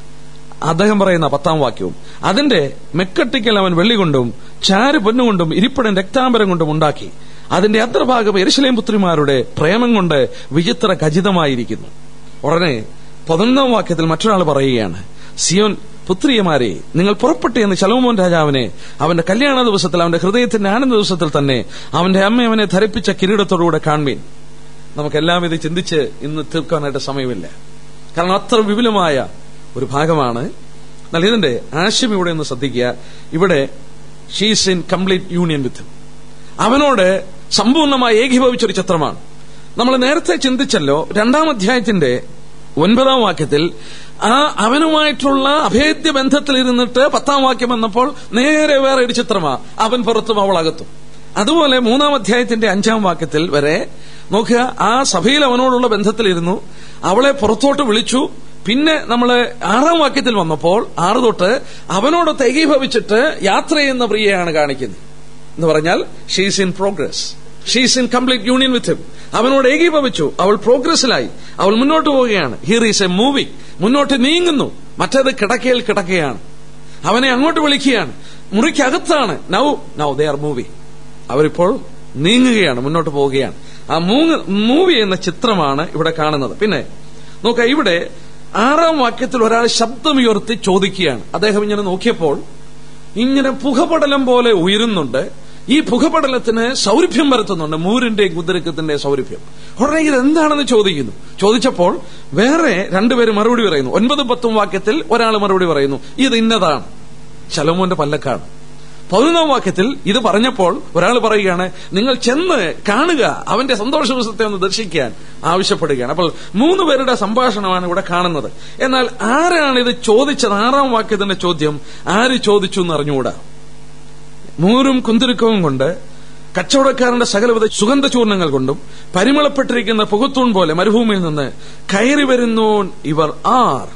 അദ്ദേഹം പറയുന്ന പത്താം വാക്യവും അതിന്റെ മെക്കട്ടിക്കൽ അവൻ വെള്ളി കൊണ്ടും ചാര് പൊന്നുകൊണ്ടും ഇരിപ്പടൻ രക്താംബരം കൊണ്ടും ഉണ്ടാക്കി അതിന്റെ അന്തർഭാഗം എരിശലേം പുത്രിമാരുടെ പ്രേമം കൊണ്ട് വിചിത്ര ഖചിതമായിരിക്കുന്നു ഉടനെ പതിനൊന്നാം വാക്യത്തിൽ മറ്റൊരാൾ പറയുകയാണ് സിയോൻ പുത്രിയമാരെ നിങ്ങൾ പുറപ്പെട്ടു എന്ന് ശലോമോൻ രാജാവിനെ അവന്റെ കല്യാണ ദിവസത്തിൽ അവന്റെ ഹൃദയത്തിന്റെ ആനന്ദ ദിവസത്തിൽ തന്നെ അവന്റെ അമ്മ അവനെ ധരിപ്പിച്ച കിരീടത്തോടുകൂടെ കാണുവീൻ നമുക്കെല്ലാം ഇത് ചിന്തിച്ച് ഇന്ന് തീർക്കാനായിട്ട് സമയമില്ല കാരണം അത്ര വിപുലമായ ഒരു ഭാഗമാണ് എന്നാൽ ഇതിന്റെ ആശയം ഇവിടെ ഒന്ന് ശ്രദ്ധിക്കുക ഇവിടെ she's in complete union with അവനോട് സമ്പൂർണ്ണമായി ഏകീഭവിച്ചൊരു ചിത്രമാണ് നമ്മൾ നേരത്തെ ചിന്തിച്ചല്ലോ രണ്ടാം അധ്യായത്തിന്റെ ഒൻപതാം വാക്യത്തിൽ ആ അവനുമായിട്ടുള്ള അഭേദ്യ ബന്ധത്തിൽ ഇരുന്നിട്ട് പത്താം വാക്യം വന്നപ്പോൾ നേരെ വേറെ ഒരു ചിത്രമാ അവൻ പുറത്തും അവൾ അകത്തും അതുപോലെ മൂന്നാം അധ്യായത്തിന്റെ അഞ്ചാം വാക്യത്തിൽ വരെ നോക്കുക ആ സഭയിൽ അവനോടുള്ള ബന്ധത്തിലിരുന്നു അവളെ പുറത്തോട്ട് വിളിച്ചു പിന്നെ നമ്മള് ആറാം വാക്യത്തിൽ വന്നപ്പോൾ ആറ് തൊട്ട് അവനോടൊത്ത് ഏകീഭവിച്ചിട്ട് യാത്ര ചെയ്യുന്ന പ്രിയയാണ് കാണിക്കുന്നത് എന്ന് പറഞ്ഞാൽ she's in progress she's in complete union with him അവനോട് ഏകീഭവിച്ചു അവൾ പ്രോഗ്രസിലായി അവൾ മുന്നോട്ട് പോവുകയാണ് ഹിയർ ഈസ് എ മൂവി മുന്നോട്ട് നീങ്ങുന്നു മറ്റേത് കിടക്കയിൽ കിടക്കുകയാണ് അവനെ അങ്ങോട്ട് വിളിക്കുകയാണ് മുറിക്കകത്താണ് now now they are moving അവരിപ്പോൾ നീങ്ങുകയാണ് മുന്നോട്ട് പോവുകയാണ് ആ മൂവി എന്ന ചിത്രമാണ് ഇവിടെ കാണുന്നത് പിന്നെ നോക്ക ഇവിടെ ആറാം വാക്യത്തിൽ ഒരാൾ ശബ്ദമുയർത്തി ചോദിക്കുകയാണ് അദ്ദേഹം ഇങ്ങനെ നോക്കിയപ്പോൾ ഇങ്ങനെ പുകപടലം പോലെ ഉയരുന്നുണ്ട് ഈ പുകപടലത്തിന് സൗരഭ്യം വരുത്തുന്നുണ്ട് മൂരിന്റെയും കുതിരക്കത്തിന്റെ സൗരഭ്യം ഉടനെ ഇത് എന്താണെന്ന് ചോദിക്കുന്നു ചോദിച്ചപ്പോൾ വേറെ രണ്ടുപേര് മറുപടി പറയുന്നു ഒൻപതും പത്തും വാക്യത്തിൽ ഒരാൾ മറുപടി പറയുന്നു ഇത് ഇന്നതാണ് ശലോമോന്റെ പല്ലക്കാണ് പതിനൊന്നാം വാക്യത്തിൽ ഇത് പറഞ്ഞപ്പോൾ ഒരാൾ പറയുകയാണ് നിങ്ങൾ ചെന്ന് കാണുക അവന്റെ സന്തോഷ ദിവസത്തെ ഒന്ന് ദർശിക്കാൻ ആവശ്യപ്പെടുകയാണ് അപ്പോൾ മൂന്ന് പേരുടെ സംഭാഷണമാണ് ഇവിടെ കാണുന്നത് എന്നാൽ ആരാണ് ഇത് ചോദിച്ചത് ആറാം വാക്യത്തിന്റെ ചോദ്യം ആര് ചോദിച്ചു എന്ന് അറിഞ്ഞുകൂടാ മൂരും കുന്തിരുക്കവും കൊണ്ട് കച്ചവടക്കാരന്റെ സകലവിധ സുഗന്ധചൂർണങ്ങൾ കൊണ്ടും പരിമളപ്പെട്ടിരിക്കുന്ന പുകത്തൂൺ പോലെ മരുഭൂമിയിൽ നിന്ന് കയറി വരുന്നു ഇവർ ആർ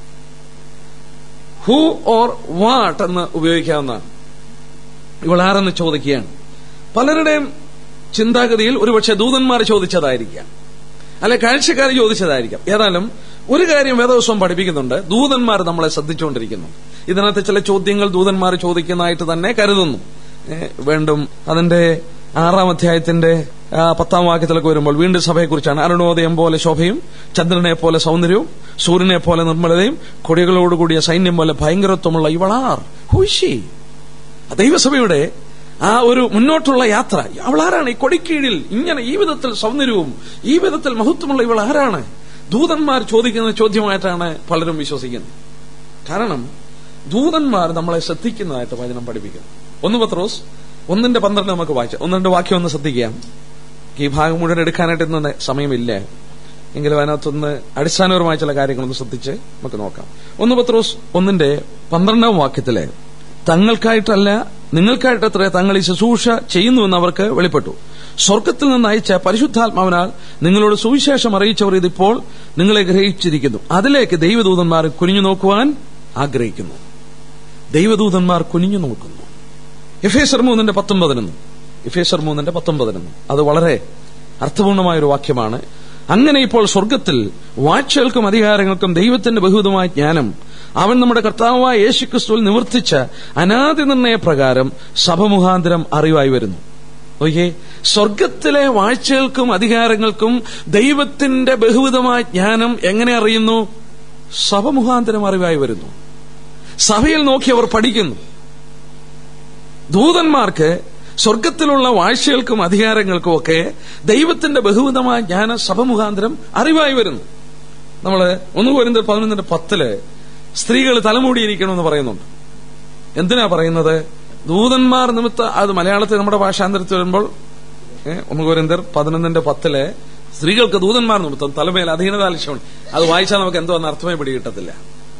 ഹൂ ഓർ വാട്ട് എന്ന് ഉപയോഗിക്കാവുന്നതാണ് ഇവൾ ആരെന്ന് ചോദിക്കുകയാണ് പലരുടെയും ചിന്താഗതിയിൽ ഒരുപക്ഷെ ദൂതന്മാർ ചോദിച്ചതായിരിക്കാം അല്ലെ കാഴ്ചക്കാർ ചോദിച്ചതായിരിക്കാം ഏതായാലും ഒരു കാര്യം വേദവസ്വം പഠിപ്പിക്കുന്നുണ്ട് ദൂതന്മാർ നമ്മളെ ശ്രദ്ധിച്ചുകൊണ്ടിരിക്കുന്നു ഇതിനകത്ത് ചില ചോദ്യങ്ങൾ ദൂതന്മാർ ചോദിക്കുന്നതായിട്ട് തന്നെ കരുതുന്നു ഏ, വീണ്ടും അതിന്റെ ആറാം അധ്യായത്തിന്റെ ആ, പത്താം വാക്യത്തിലൊക്കെ വരുമ്പോൾ വീണ്ടും സഭയെക്കുറിച്ചാണ് അരുണോദയം പോലെ ശോഭയും ചന്ദ്രനെ പോലെ സൗന്ദര്യവും സൂര്യനെ പോലെ നിർമ്മലതയും കൊടികളോടുകൂടിയ സൈന്യം പോലെ ഭയങ്കരത്വമുള്ള ഇവളാർ ഹുഷി ദൈവസഭയുടെ ആ ഒരു മുന്നോട്ടുള്ള യാത്ര അവൾ ആരാണ് ഈ കൊടിക്കീഴിൽ ഇങ്ങനെ ഈ വിധത്തിൽ സൗന്ദര്യവും ഈ വിധത്തിൽ മഹത്വമുള്ള ഇവൾ ആരാണ് ദൂതന്മാർ ചോദിക്കുന്ന ചോദ്യമായിട്ടാണ് പലരും വിശ്വസിക്കുന്നത് കാരണം ദൂതന്മാർ നമ്മളെ ശ്രദ്ധിക്കുന്നതായിട്ട് വചനം പഠിപ്പിക്കുന്നു ഒന്ന് പത്രോസ് ഒന്നിന്റെ പന്ത്രണ്ട് നമുക്ക് വായിച്ചാം ഒന്ന് രണ്ട് വാക്യം ഒന്ന് ശ്രദ്ധിക്കാം ഈ ഭാഗം മുഴുവൻ എടുക്കാനായിട്ട് ഇന്ന് സമയമില്ല എങ്കിലും അതിനകത്തൊന്ന് അടിസ്ഥാനപരമായ ചില കാര്യങ്ങളൊന്ന് ശ്രദ്ധിച്ച് നമുക്ക് നോക്കാം ഒന്ന് പത്രോസ് ഒന്നിന്റെ പന്ത്രണ്ടാം വാക്യത്തിലെ തങ്ങൾക്കായിട്ടല്ല നിങ്ങൾക്കായിട്ടത്രേ തങ്ങൾ ഈ ശുശ്രൂഷ ചെയ്യുന്നുവെന്ന് അവർക്ക് വെളിപ്പെട്ടു സ്വർഗത്തിൽ നിന്ന് അയച്ച പരിശുദ്ധാത്മാവിനാൽ നിങ്ങളോട് സുവിശേഷം അറിയിച്ചവർ ഇതിപ്പോൾ നിങ്ങളെ ഗ്രഹിച്ചിരിക്കുന്നു അതിലേക്ക് ദൈവദൂതന്മാർ കുനിഞ്ഞു നോക്കുവാൻ ആഗ്രഹിക്കുന്നു ദൈവദൂതന്മാർ കുനിഞ്ഞു നോക്കുന്നു എഫേസർ മൂന്നിന്റെ പത്തൊമ്പതിനൊന്നും എഫേസർ മൂന്നിന്റെ പത്തൊമ്പതിനൊന്നും അത് വളരെ അർത്ഥപൂർണമായ ഒരു വാക്യമാണ് അങ്ങനെ ഇപ്പോൾ സ്വർഗത്തിൽ വാഴ്ചകൾക്കും അധികാരങ്ങൾക്കും ദൈവത്തിന്റെ ബഹുവിധമായ ജ്ഞാനം അവൻ നമ്മുടെ കർത്താവായ യേശുക്രിസ്തുവിൽ നിവർത്തിച്ച അനാദി നിർണയ പ്രകാരം സഭ മുഖാന്തരം അറിവായി വരുന്നു ഓക്കെ സ്വർഗത്തിലെ വാഴ്ചകൾക്കും അധികാരങ്ങൾക്കും ദൈവത്തിന്റെ ബഹുവിധമായ ജ്ഞാനം എങ്ങനെ അറിയുന്നു സഭ മുഖാന്തരം അറിവായി വരുന്നു സഭയിൽ നോക്കി അവർ പഠിക്കുന്നു ദൂതന്മാർക്ക് സ്വർഗത്തിലുള്ള വാഴ്ചകൾക്കും അധികാരങ്ങൾക്കും ഒക്കെ ദൈവത്തിന്റെ ബഹുവിധമായ ജ്ഞാന സഭ മുഖാന്തരം അറിവായി വരുന്നു നമ്മള് ഒന്ന് പോരിന്റെ പതിനൊന്നിന്റെ പത്തില് സ്ത്രീകൾ തലമൂടിയിരിക്കണമെന്ന് പറയുന്നുണ്ട് എന്തിനാ പറയുന്നത് ദൂതന്മാർ നിമിത്ത അത് മലയാളത്തിൽ നമ്മുടെ ഭാഷാന്തരത്തിൽ വരുമ്പോൾ ഏ, ഒന്ന് കോരിന്തർ പതിനൊന്നിന്റെ പത്തില് സ്ത്രീകൾക്ക് ദൂതന്മാർ നിമിത്തം തലമേൽ അധീനതാലക്ഷ്യമുണ്ട് അത് വായിച്ചാൽ നമുക്ക് എന്തോ അന്ന് അർത്ഥമേ പിടികിട്ടത്തില്ല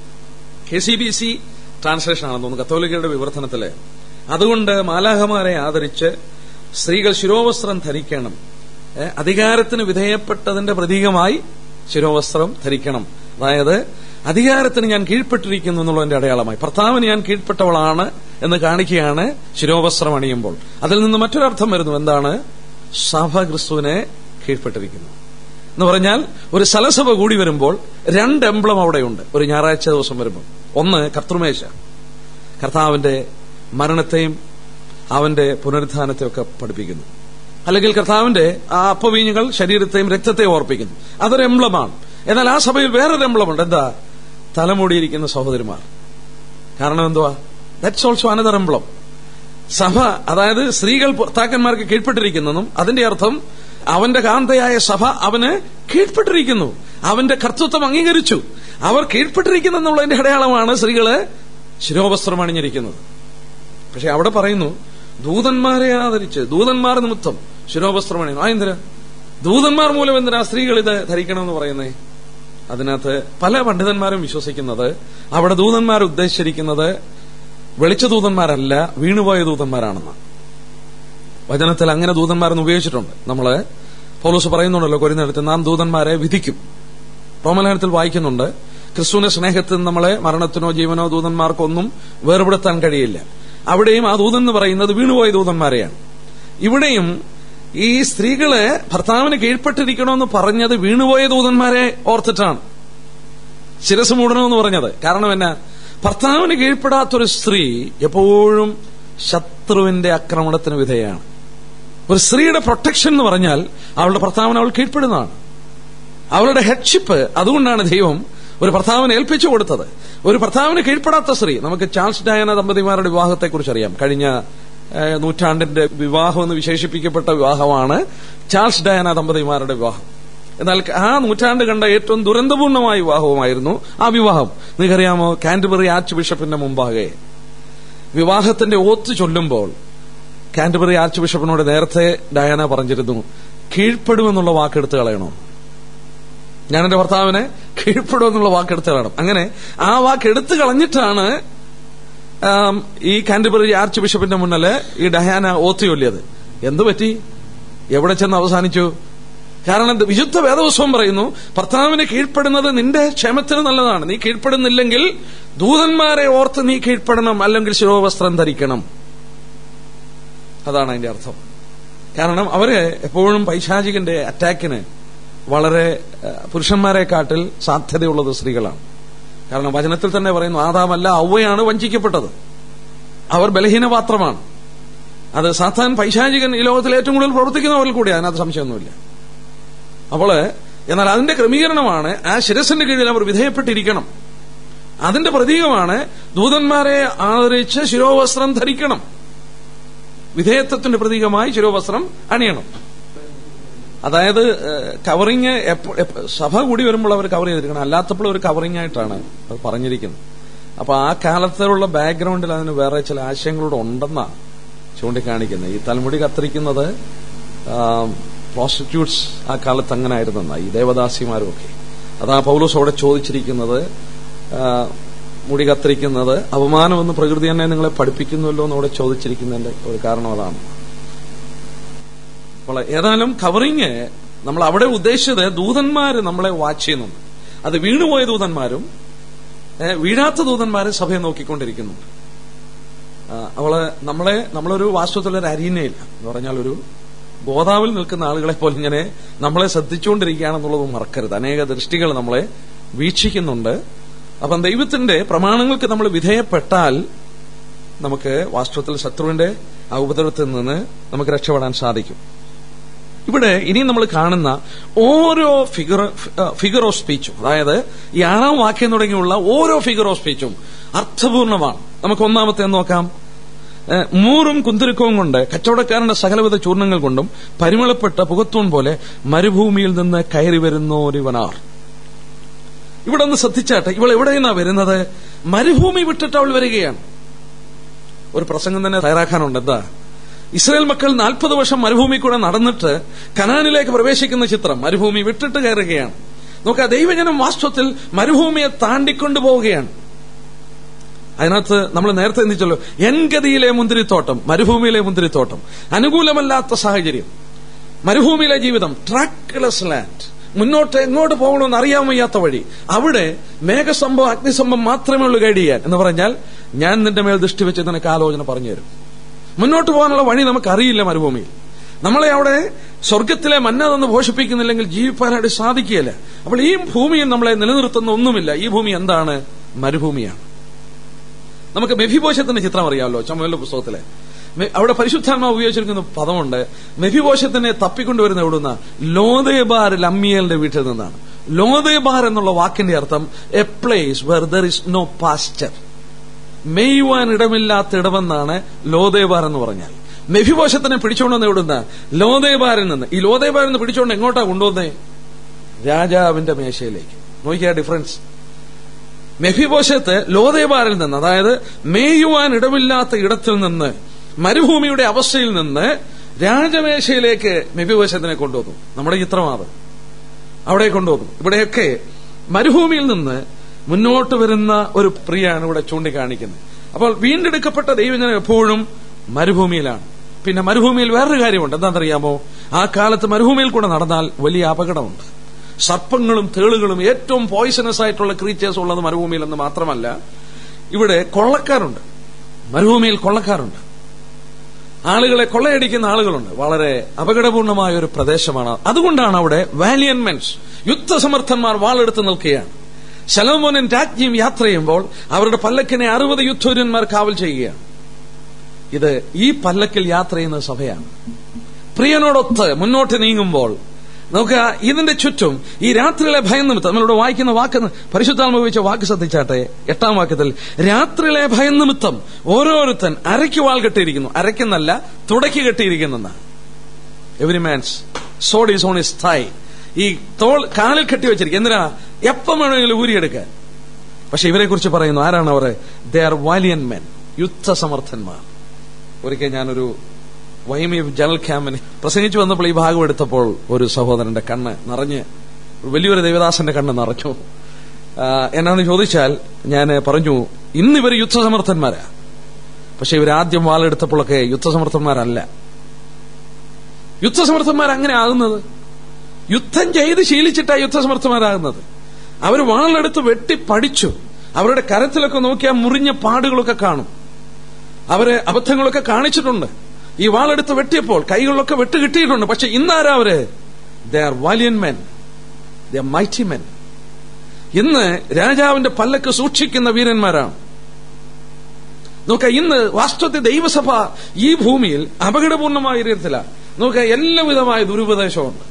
K C B C translation ആണെന്ന് തോന്നുന്നു കത്തോലിക്കയുടെ വിവർത്തനത്തില് അതുകൊണ്ട് മാലാഹമാരെ ആദരിച്ച് സ്ത്രീകൾ ശിരോവസ്ത്രം ധരിക്കണം ഏ, അധികാരത്തിന് വിധേയപ്പെട്ടതിന്റെ പ്രതീകമായി ശിരോവസ്ത്രം ധരിക്കണം അതായത് അധികാരത്തിന് ഞാൻ കീഴ്പ്പെട്ടിരിക്കുന്നു എന്നുള്ളതിന്റെ അടയാളമായി ഭർത്താവിന് ഞാൻ കീഴ്പ്പെട്ടവളാണ് എന്ന് കാണിക്കുകയാണ് ശിരോവസ്ത്രം അണിയുമ്പോൾ അതിൽ നിന്ന് മറ്റൊരർത്ഥം വരുന്നു എന്താണ് സഭ ക്രിസ്തുവിനെ കീഴ്പ്പെട്ടിരിക്കുന്നു എന്ന് പറഞ്ഞാൽ ഒരു സലസഭ കൂടി വരുമ്പോൾ രണ്ട് എംബ്ലം അവിടെയുണ്ട് ഒരു ഞായറാഴ്ച ദിവസം വരുമ്പോൾ ഒന്ന് കർത്തൃമേശ കർത്താവിന്റെ മരണത്തെയും അവന്റെ പുനരുത്ഥാനത്തെയും ഒക്കെ പഠിപ്പിക്കുന്നു അല്ലെങ്കിൽ കർത്താവിന്റെ ആ അപ്പവീഞ്ഞുകൾ ശരീരത്തെയും രക്തത്തെയും ഓർപ്പിക്കുന്നു അതൊരു എംബ്ലമാണ് എന്നാൽ ആ സഭയിൽ വേറൊരു എംബ്ലമുണ്ട് എന്താ തലമുടിയിരിക്കുന്ന സഹോദരിമാർ കാരണം എന്തുവാ ദാറ്റ്സ് ഓൾസോ അനദർ എംബ്ലം സഭ അതായത് സ്ത്രീകൾ ഭർത്താക്കന്മാർക്ക് കീഴ്പ്പെട്ടിരിക്കുന്നതും അതിന്റെ അർത്ഥം അവന്റെ കാന്തയായ സഭ അവന് കീഴ്പ്പെട്ടിരിക്കുന്നു അവന്റെ കർത്തൃത്വം അംഗീകരിച്ചു അവർ കീഴ്പ്പെട്ടിരിക്കുന്നു എന്നുള്ളതിന്റെ അടയാളമാണ് സ്ത്രീകള് ശിരോവസ്ത്രം അണിഞ്ഞിരിക്കുന്നത് പക്ഷെ അവിടെ പറയുന്നു ദൂതന്മാരെ ആദരിച്ച് ദൂതന്മാർ നിമിത്തം ശിരോവസ്ത്രം അണിയുന്നു ആ എന്തിനാ ദൂതന്മാർ മൂലം എന്തിനാ സ്ത്രീകൾ ഇത് ധരിക്കണമെന്ന് പറയുന്നേ അതിനകത്ത് പല പണ്ഡിതന്മാരും വിശ്വസിക്കുന്നത് അവിടെ ദൂതന്മാർ ഉദ്ദേശിച്ചിരിക്കുന്നത് വെളിച്ച ദൂതന്മാരല്ല വീണുപോയ ദൂതന്മാരാണെന്ന് വചനത്തിൽ അങ്ങനെ ദൂതന്മാരെന്ന് ഉപയോഗിച്ചിട്ടുണ്ട് നമ്മള് പൗലോസ് പറയുന്നുണ്ടല്ലോ കൊരിനടുത്ത് നാം ദൂതന്മാരെ വിധിക്കും റോമലേഖനത്തിൽ വായിക്കുന്നുണ്ട് ക്രിസ്തുവിന്റെ സ്നേഹത്തിൽ നമ്മളെ മരണത്തിനോ ജീവനോ ദൂതന്മാർക്കൊന്നും വേർപെടുത്താൻ കഴിയില്ല അവിടെയും ആ ദൂതൻ എന്ന് പറയുന്നത് വീണുപോയ ദൂതന്മാരെയാണ് ഇവിടെയും ഈ സ്ത്രീകള് ഭർത്താവിന് കീഴ്പ്പെട്ടിരിക്കണമെന്ന് പറഞ്ഞത് വീണുപോയ ദൂതന്മാരെ ഓർത്തിട്ടാണ് ശിരസ് മൂടണമെന്ന് പറഞ്ഞത് കാരണം എന്നാ ഭർത്താവിന് കീഴ്പ്പെടാത്തൊരു സ്ത്രീ എപ്പോഴും ശത്രുവിന്റെ ആക്രമണത്തിന് വിധേയമാണ് ഒരു സ്ത്രീയുടെ പ്രൊട്ടക്ഷൻ എന്ന് പറഞ്ഞാൽ അവളുടെ ഭർത്താവിന് അവൾ കീഴ്പ്പെടുന്നതാണ് അവളുടെ ഹെഡ്ഷിപ്പ് അതുകൊണ്ടാണ് ദൈവം ഒരു ഭർത്താവിനെ ഏൽപ്പിച്ചു കൊടുത്തത് ഒരു ഭർത്താവിന് കീഴ്പ്പെടാത്ത സ്ത്രീ നമുക്ക് ചാൾസ് ഡയാന ദമ്പതിമാരുടെ വിവാഹത്തെക്കുറിച്ച് അറിയാം കഴിഞ്ഞ ഏഹ്, നൂറ്റാണ്ടിന്റെ വിവാഹം എന്ന് വിശേഷിപ്പിക്കപ്പെട്ട വിവാഹമാണ് ചാൾസ് ഡയാന ദമ്പതിമാരുടെ വിവാഹം എന്നാൽ ആ നൂറ്റാണ്ട് കണ്ട ഏറ്റവും ദുരന്തപൂർണമായ വിവാഹവുമായിരുന്നു ആ വിവാഹം നിങ്ങൾക്കറിയാമോ കാൻറ്റബറി ആർച്ച് ബിഷപ്പിന്റെ മുമ്പാകെ വിവാഹത്തിന്റെ ഓത്ത് ചൊല്ലുമ്പോൾ കാൻഡബറി ആർച്ച് ബിഷപ്പിനോട് നേരത്തെ ഡയാന പറഞ്ഞിരുന്നു കീഴ്പ്പെടുമെന്നുള്ള വാക്കെടുത്ത് കളയണോ ഞാൻ എന്റെ ഭർത്താവിനെ കീഴ്പ്പെടുമെന്നുള്ള വാക്കെടുത്ത് കളയണം അങ്ങനെ ആ വാക്കെടുത്ത് കളഞ്ഞിട്ടാണ് ആം, ഈ കാൻഡബറി ആർച്ച് ബിഷപ്പിന്റെ മുന്നില് ഈ ഡയാന ഓത്ത് ചൊല്ലിയത് എന്തു പറ്റി എവിടെ ചെന്ന് അവസാനിച്ചു കാരണം ഇത് വിശുദ്ധ വേദവസ്വം പറയുന്നു ഭർത്താവിന് കീഴ്പ്പെടുന്നത് നിന്റെ ക്ഷേമത്തിന് നല്ലതാണ് നീ കീഴ്പ്പെടുന്നില്ലെങ്കിൽ ദൂതന്മാരെ ഓർത്ത് നീ കീഴ്പ്പെടണം അല്ലെങ്കിൽ ശിരോവസ്ത്രം ധരിക്കണം അതാണ് അതിന്റെ അർത്ഥം കാരണം അവര് എപ്പോഴും പൈശാചികന്റെ അറ്റാക്കിന് വളരെ ഏഹ്, പുരുഷന്മാരെക്കാട്ടിൽ സാധ്യതയുള്ളത് സ്ത്രീകളാണ് കാരണം വചനത്തിൽ തന്നെ പറയുന്നു ആദാമല്ല ഔവയാണ് വഞ്ചിക്കപ്പെട്ടത് അവർ ബലഹീനപാത്രമാണ് അത് സാത്താൻ പൈശാചികൻ ഈ ലോകത്തിൽ ഏറ്റവും കൂടുതൽ പ്രവർത്തിക്കുന്നവരിൽ കൂടി അതിനകത്ത് സംശയമൊന്നുമില്ല അപ്പോൾ എന്നാൽ അതിന്റെ ക്രമീകരണമാണ് ആ ശിരസിന്റെ കീഴിൽ അവർ വിധേയപ്പെട്ടിരിക്കണം അതിന്റെ പ്രതീകമാണ് ദൂതന്മാരെ ആദരിച്ച് ശിരോവസ്ത്രം ധരിക്കണം വിധേയത്വത്തിന്റെ പ്രതീകമായി ശിരോവസ്ത്രം അണിയണം അതായത് കവറിങ് സഭ കൂടി വരുമ്പോൾ അവർ കവർ ചെയ്തിരിക്കണം അല്ലാത്തപ്പോൾ ഒരു കവറിങ് ആയിട്ടാണ് അത് പറഞ്ഞിരിക്കുന്നത് അപ്പൊ ആ കാലത്തിലുള്ള ബാക്ക്ഗ്രൗണ്ടിൽ അതിന് വേറെ ചില ആശയങ്ങളൂടെ ഉണ്ടെന്നാണ് ചൂണ്ടിക്കാണിക്കുന്നത് ഈ തലമുടി കത്തിരിക്കുന്നത് പ്രോസ്റ്റിറ്റ്യൂട്ട്സ് ആ കാലത്ത് അങ്ങനെ ആയിരുന്നെന്ന ഈ ദേവദാസിമാരും ഒക്കെ അതാ പൗലോസ് അവിടെ ചോദിച്ചിരിക്കുന്നത് ആ, മുടി കത്തിരിക്കുന്നത് അപമാനമെന്ന് പ്രകൃതി തന്നെ നിങ്ങളെ പഠിപ്പിക്കുന്നുവല്ലോ എന്ന് അവിടെ ചോദിച്ചിരിക്കുന്നതിന്റെ ഒരു കാരണം അതാണ് അപ്പോൾ ഏതായാലും കവറിങ് നമ്മൾ അവിടെ ഉദ്ദേശിച്ചത് ദൂതന്മാര് നമ്മളെ വാച്ച് ചെയ്യുന്നുണ്ട് അത് വീണുപോയ ദൂതന്മാരും ഏ, വീഴാത്ത ദൂതന്മാരെ സഭയെ നോക്കിക്കൊണ്ടിരിക്കുന്നുണ്ട് ആ, അവള് നമ്മളെ നമ്മളൊരു വാസ്തവത്തിലൊരു അരീനയില്ല എന്ന് പറഞ്ഞാൽ ഒരു ഗോതാവിൽ നിൽക്കുന്ന ആളുകളെ പോലെ ഇങ്ങനെ നമ്മളെ ശ്രദ്ധിച്ചുകൊണ്ടിരിക്കുകയാണെന്നുള്ളത് മറക്കരുത് അനേക ദൃഷ്ടികൾ നമ്മളെ വീക്ഷിക്കുന്നുണ്ട് അപ്പം ദൈവത്തിന്റെ പ്രമാണങ്ങൾക്ക് നമ്മൾ വിധേയപ്പെട്ടാൽ നമുക്ക് വാസ്തവത്തിൽ ശത്രുവിന്റെ ആ ഉപദ്രവത്തിൽ നിന്ന് നമുക്ക് രക്ഷപ്പെടാൻ സാധിക്കും ഇവിടെ ഇനി നമ്മൾ കാണുന്ന ഓരോ ഫിഗർ ഫിഗർ ഓഫ് സ്പീച്ചും അതായത് ഈ ആറാം വാക്യം തുടങ്ങിയുള്ള ഓരോ ഫിഗർ ഓഫ് സ്പീച്ചും അർത്ഥപൂർണമാണ് നമുക്ക് ഒന്നാമത്തെ നോക്കാം ഏഹ്, മൂറും കുന്തിരുക്കവും കൊണ്ട് കച്ചവടക്കാരന്റെ സകലവിധ ചൂർണങ്ങൾ കൊണ്ടും പരിമളപ്പെട്ട പുകത്തൂൺ പോലെ മരുഭൂമിയിൽ നിന്ന് കയറി വരുന്നോരിവനാർ ഇവിടെ ഒന്ന് ശ്രദ്ധിച്ചാട്ടെ ഇവൾ എവിടെ നിന്നാ വരുന്നത് മരുഭൂമി വിട്ടിട്ട് അവൾ വരികയാണ് ഒരു പ്രസംഗം തന്നെ തയ്യാറാക്കാനുണ്ട് എന്താ ഇസ്രായേൽ മക്കൾ നാൽപ്പത് വർഷം മരുഭൂമി കൂടെ നടന്നിട്ട് കനാനിലേക്ക് പ്രവേശിക്കുന്ന ചിത്രം മരുഭൂമി വിട്ടിട്ട് കയറുകയാണ് നോക്കുക ദൈവജനം വാസ്തവത്തിൽ മരുഭൂമിയെ താണ്ടിക്കൊണ്ടു പോവുകയാണ് അതിനകത്ത് നമ്മൾ നേരത്തെ എന്തിച്ചല്ലോ എൻഗതിയിലെ മുന്തിരിത്തോട്ടം മരുഭൂമിയിലെ മുന്തിരിത്തോട്ടം അനുകൂലമല്ലാത്ത സാഹചര്യം മരുഭൂമിയിലെ ജീവിതം ട്രാക്ലെസ് ലാൻഡ് മുന്നോട്ട് എങ്ങോട്ട് പോകണമെന്ന് അറിയാൻ വയ്യാത്ത വഴി അവിടെ മേഘസ്തംഭം അഗ്നിസ്തംഭം മാത്രമേ ഉള്ളൂ ഗൈഡ് ചെയ്യാൻ എന്ന് പറഞ്ഞാൽ ഞാൻ നിന്റെ മേൽ ദൃഷ്ടി വെച്ച് നിനക്ക് ആലോചന പറഞ്ഞു തരും മുന്നോട്ട് പോകാനുള്ള വഴി നമുക്ക് അറിയില്ല മരുഭൂമിയിൽ നമ്മളെ അവിടെ സ്വർഗത്തിലെ മന്ന തന്ന് പോഷിപ്പിക്കുന്നില്ലെങ്കിൽ ജീവിപ്പാനായിട്ട് സാധിക്കുകയില്ല അപ്പോൾ ഈ ഭൂമിയിൽ നമ്മളെ നിലനിർത്തുന്ന ഒന്നുമില്ല ഈ ഭൂമി എന്താണ് മരുഭൂമിയാണ് നമുക്ക് മെഫിബോഷത്തിന്റെ ചിത്രം അറിയാമല്ലോ ചമ്മലിന്റെ പുസ്തകത്തിലെ മെ- അവിടെ പരിശുദ്ധാത്മാവ് ഉപയോഗിച്ചിരിക്കുന്ന പദമുണ്ട് മെഫിബോഷത്തിനെ തപ്പിക്കൊണ്ടുവരുന്ന എവിടുന്ന ലോദേബാർ ലമ്മിയലിന്റെ വീട്ടിൽ നിന്നാണ് ലോദേബാർ എന്നുള്ള വാക്കിന്റെ അർത്ഥം a place where there is no pasture മെയ്യുവാൻ ഇടമില്ലാത്ത ഇടമെന്നാണ് ലോദേബാർ എന്ന് പറഞ്ഞാൽ മെഫിബോഷത്തിനെ പിടിച്ചുകൊണ്ടുവന്ന് എവിടുന്ന ലോദേബാറിൽ നിന്ന് ഈ ലോദേബാറിൽ നിന്ന് പിടിച്ചുകൊണ്ട് എങ്ങോട്ടാ കൊണ്ടുവന്നേ രാജാവിന്റെ മേശയിലേക്ക് നോക്കിയാ ഡിഫറൻസ് മെഫിബോശത്ത് ലോദേബാറിൽ നിന്ന് അതായത് മേയുവാൻ ഇടമില്ലാത്ത ഇടത്തിൽ നിന്ന് മരുഭൂമിയുടെ അവസ്ഥയിൽ നിന്ന് രാജമേശയിലേക്ക് മെഫിബോശത്തിനെ കൊണ്ടുവന്നു നമ്മുടെ ചിത്രമാത് അവിടെ കൊണ്ടുവന്നു ഇവിടെയൊക്കെ മരുഭൂമിയിൽ നിന്ന് മുന്നോട്ട് വരുന്ന ഒരു പ്രിയാണ് ഇവിടെ ചൂണ്ടിക്കാണിക്കുന്നത് അപ്പോൾ വീണ്ടെടുക്കപ്പെട്ട ദൈവജനം എപ്പോഴും മരുഭൂമിയിലാണ് പിന്നെ മരുഭൂമിയിൽ വേറൊരു കാര്യമുണ്ട് എന്താണെന്നറിയാമോ ആ കാലത്ത് മരുഭൂമിയിൽ കൂടെ നടന്നാൽ വലിയ അപകടമുണ്ട് സർപ്പങ്ങളും തേളുകളും ഏറ്റവും പോയിസണസ് ആയിട്ടുള്ള ക്രീച്ചേഴ്സ് ഉള്ളത് മരുഭൂമിയിൽ എന്ന് മാത്രമല്ല ഇവിടെ കൊള്ളക്കാരുണ്ട് മരുഭൂമിയിൽ കൊള്ളക്കാരുണ്ട് ആളുകളെ കൊള്ളയടിക്കുന്ന ആളുകളുണ്ട് വളരെ അപകടപൂർണമായ ഒരു പ്രദേശമാണ് അതുകൊണ്ടാണ് അവിടെ വാലിയൻ മെൻസ് യുദ്ധസമർത്ഥന്മാർ വാളെടുത്ത് നിൽക്കുകയാണ് ശലോമോനൻ രാജ്ഞിയും യാത്ര ചെയ്യുമ്പോൾ അവരുടെ പല്ലക്കിനെ അറുപത് യുദ്ധവര്യന്മാർ കാവൽ ചെയ്യുകയാണ് ഇത് ഈ പല്ലക്കിൽ യാത്ര ചെയ്യുന്ന സഭയാണ് പ്രിയനോടൊത്ത് മുന്നോട്ട് നീങ്ങുമ്പോൾ നോക്കുക ഇതിന്റെ ചുറ്റും ഈ രാത്രിയിലെ ഭയം നിമിത്തം നമ്മളിവിടെ വായിക്കുന്ന വാക്ക് പരിശുദ്ധാത്മ ഉപയോഗിച്ച വാക്ക് ശ്രദ്ധിച്ചാട്ടെ എട്ടാം വാക്യത്തിൽ രാത്രിയിലെ ഭയം നിമിത്തം ഓരോരുത്തൻ അരയ്ക്ക് വാൾ കെട്ടിയിരിക്കുന്നു അരയ്ക്കെന്നല്ല തുടക്കി കെട്ടിയിരിക്കുന്നെന്നാണ് every man's sword is on his thigh ഈ തോൾ കാലിൽ കെട്ടി വെച്ചിരിക്കും എന്തിനാ എപ്പം വേണമെങ്കിലും ഊരിയെടുക്കാൻ പക്ഷെ ഇവരെ കുറിച്ച് പറയുന്നു ആരാണ് അവർ ദേ ആർ വാലിയൻ മെൻ യുദ്ധസമർത്ഥന്മാർ ഒരിക്കൽ ഞാനൊരു വൈമി ജനറൽ ക്യാമ്പിന് പ്രസംഗിച്ചു വന്നപ്പോൾ ഈ ഭാഗം എടുത്തപ്പോൾ ഒരു സഹോദരന്റെ കണ്ണ് നിറഞ്ഞ് വലിയൊരു ദേവദാസന്റെ കണ്ണ് നിറഞ്ഞു ആ, എന്നാന്ന് ചോദിച്ചാൽ ഞാൻ പറഞ്ഞു ഇന്നിവർ യുദ്ധസമർത്ഥന്മാരാ പക്ഷെ ഇവർ ആദ്യം വാളെടുത്തപ്പോഴൊക്കെ യുദ്ധസമർത്ഥന്മാരല്ല യുദ്ധസമർത്ഥന്മാർ അങ്ങനെ ആകുന്നത് യുദ്ധം ചെയ്ത് ശീലിച്ചിട്ടാ യുദ്ധസമർത്ഥന്മാരാകുന്നത് അവർ വാളെടുത്ത് വെട്ടി പഠിച്ചു അവരുടെ കരത്തിലൊക്കെ നോക്കിയാൽ മുറിഞ്ഞ പാടുകളൊക്കെ കാണും അവര് അബദ്ധങ്ങളൊക്കെ കാണിച്ചിട്ടുണ്ട് ഈ വാളെടുത്ത് വെട്ടിയപ്പോൾ കൈകളിലൊക്കെ വെട്ട് കിട്ടിയിട്ടുണ്ട് പക്ഷെ ഇന്നാരാ അവര് they are valiant men they are mighty men ഇന്ന് രാജാവിന്റെ പല്ലക്ക് സൂക്ഷിക്കുന്ന വീരന്മാരാണ് നോക്ക ഇന്ന് വാസ്തവത്തിൽ ദൈവസഭ ഈ ഭൂമിയിൽ അപകടപൂർണമായ രീതിയിലാണ് നോക്ക എല്ലാവിധമായ ദുരുപദേശമുണ്ട്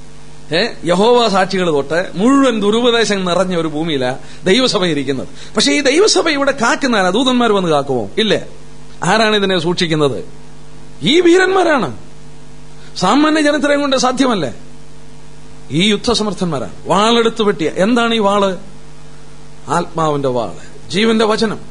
ഏ യഹോവ സാക്ഷികൾ തൊട്ട് മുഴുവൻ ദുരുപദേശം നിറഞ്ഞ ഒരു ഭൂമിയിലാ ദൈവസഭ ഇരിക്കുന്നത് പക്ഷെ ഈ ദൈവസഭ ഇവിടെ കാക്കുന്നതാരാ ദൂതന്മാർ വന്ന് കാക്കുമോ ഇല്ലേ ആരാണ് ഇതിനെ സൂക്ഷിക്കുന്നത് ഈ വീരന്മാരാണ് സാമാന്യ ജനത്തിനെയും കൊണ്ട് സാധ്യമല്ലേ ഈ യുദ്ധസമർത്ഥന്മാരാണ് വാളെടുത്ത് വെട്ടിയ എന്താണ് ഈ വാള് ആത്മാവിന്റെ വാള് ജീവന്റെ വചനം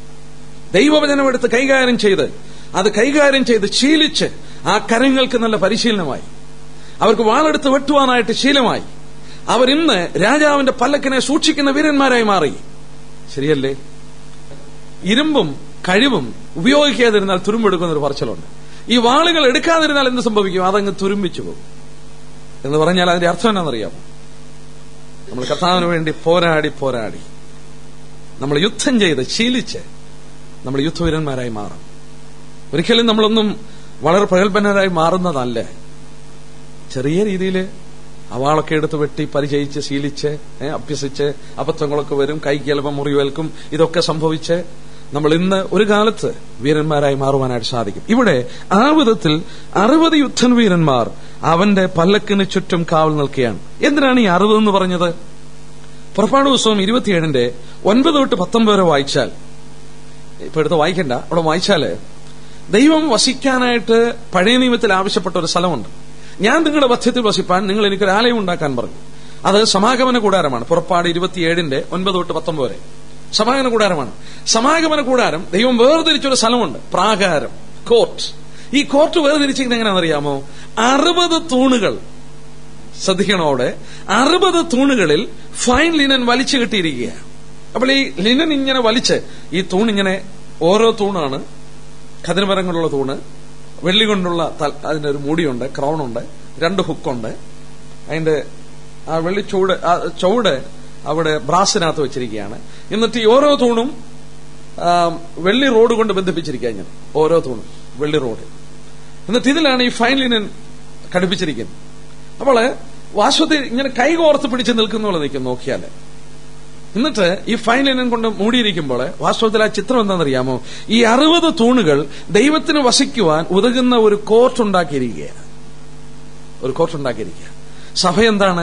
ദൈവവചനം എടുത്ത് കൈകാര്യം ചെയ്ത് അത് കൈകാര്യം ചെയ്ത് ശീലിച്ച് ആ കരങ്ങൾക്ക് നല്ല പരിശീലനമായി അവർക്ക് വാളെടുത്ത് വെട്ടുവാനായിട്ട് ശീലമായി അവരിന്ന് രാജാവിന്റെ പല്ലക്കിനെ സൂക്ഷിക്കുന്ന വീരന്മാരായി മാറി ശരിയല്ലേ ഇരുമ്പും കഴിവും ഉപയോഗിക്കാതിരുന്നാൽ തുരുമ്പെടുക്കുന്ന ഒരു പറച്ചിലുണ്ട് ഈ വാളുകൾ എടുക്കാതിരുന്നാൽ എന്ത് സംഭവിക്കും അതങ്ങ് തുരുമ്പിച്ചു പോകും എന്ന് പറഞ്ഞാൽ അതിന്റെ അർത്ഥം എന്നാണെന്നറിയാമോ നമ്മൾ കർത്താവിന് വേണ്ടി പോരാടി പോരാടി നമ്മൾ യുദ്ധം ചെയ്ത് ശീലിച്ച് നമ്മൾ യുദ്ധവീരന്മാരായി മാറും ഒരിക്കലും നമ്മളൊന്നും വളരെ പ്രഗത്ഭനരായി മാറുന്നതല്ല ചെറിയ രീതിയിൽ അവാളൊക്കെ എടുത്ത് വെട്ടി പരിചയിച്ച് ശീലിച്ച് ഏ, അഭ്യസിച്ച് അബദ്ധങ്ങളൊക്കെ വരും കൈക്ക് ചിലപ്പോൾ മുറിവേൽക്കും ഇതൊക്കെ സംഭവിച്ച് നമ്മൾ ഇന്ന് ഒരു കാലത്ത് വീരന്മാരായി മാറുവാനായിട്ട് സാധിക്കും ഇവിടെ ആ വിധത്തിൽ അറുപത് യുദ്ധവീരന്മാർ അവന്റെ പല്ലക്കിന് ചുറ്റും കാവൽ നിൽക്കുകയാണ് എന്തിനാണ് ഈ അറുപത് എന്ന് പറഞ്ഞത് പുറപ്പാട് പുസ്തകം ഇരുപത്തിയേഴിന്റെ ഒൻപത് തൊട്ട് പത്തൊമ്പത് വരെ വായിച്ചാൽ ഇപ്പൊ എടുത്ത് വായിക്കണ്ട അവിടെ വായിച്ചാല് ദൈവം വസിക്കാനായിട്ട് പഴയ നിയമത്തിൽ ആവശ്യപ്പെട്ട ഒരു സ്ഥലമുണ്ട് ഞാൻ നിങ്ങളുടെ മധ്യത്തിൽ വസിപ്പാൻ നിങ്ങൾ എനിക്കൊരു ആലയം ഉണ്ടാക്കാൻ പറഞ്ഞു അത് സമാഗമന കൂടാരമാണ് പുറപ്പാട് ഇരുപത്തിയേഴിന്റെ ഒൻപത് തൊട്ട് പത്തൊമ്പത് വരെ സമാഗമന കൂടാരമാണ് സമാഗമന കൂടാരം ദൈവം വേർതിരിച്ചൊരു സ്ഥലമുണ്ട് പ്രാകാരം കോർട്ട് ഈ കോർട്ട് വേർതിരിച്ചിരിക്കുന്നത് എങ്ങനെയാണെന്നറിയാമോ അറുപത് തൂണുകൾ ശ്രദ്ധിക്കണോടെ അറുപത് തൂണുകളിൽ ഫൈൻ ലിനൻ വലിച്ചു കെട്ടിയിരിക്കുകയാണ് അപ്പോൾ ഈ ലിനൻ ഇങ്ങനെ വലിച്ച് ഈ തൂണിങ്ങനെ ഓരോ തൂണാണ് ഖതിരമരം കൊണ്ടുള്ള തൂണ് വെള്ളി കൊണ്ടുള്ള തൽ- അതിന്റെ ഒരു മൂടിയുണ്ട് ക്രൗണുണ്ട് രണ്ട് ഹുക്കുണ്ട് അതിന്റെ ആ വെള്ളി ചൂട് ആ ചുവട് അവിടെ ബ്രാസിനകത്ത് വെച്ചിരിക്കുകയാണ് എന്നിട്ട് ഈ ഓരോ തൂണും ആ, വെള്ളി റോഡ് കൊണ്ട് ബന്ധിപ്പിച്ചിരിക്കുക ഇങ്ങനെ ഓരോ തൂണും വെള്ളി റോഡ് എന്നിട്ട് ഇതിലാണ് ഈ ഫൈൻ ലിനൻ ഘടിപ്പിച്ചിരിക്കുന്നത് അപ്പോൾ വാസ്തവത്തിൽ ഇങ്ങനെ കൈ കോർത്ത് പിടിച്ച് നിൽക്കുന്ന പോലെ നിൽക്കും നോക്കിയാല് എന്നിട്ട് ഈ ഫൈൻ ലൈനും കൊണ്ട് മൂടിയിരിക്കുമ്പോൾ വാസ്തവത്തിൽ ആ ചിത്രം എന്താണെന്നറിയാമോ ഈ അറുപത് തൂണുകൾ ദൈവത്തിന് വസിക്കുവാൻ ഉതകുന്ന ഒരു കോർട്ട് ഉണ്ടാക്കിയിരിക്കുകയാണ് ഒരു കോർട്ട് ഉണ്ടാക്കിയിരിക്കുക സഭ എന്താണ്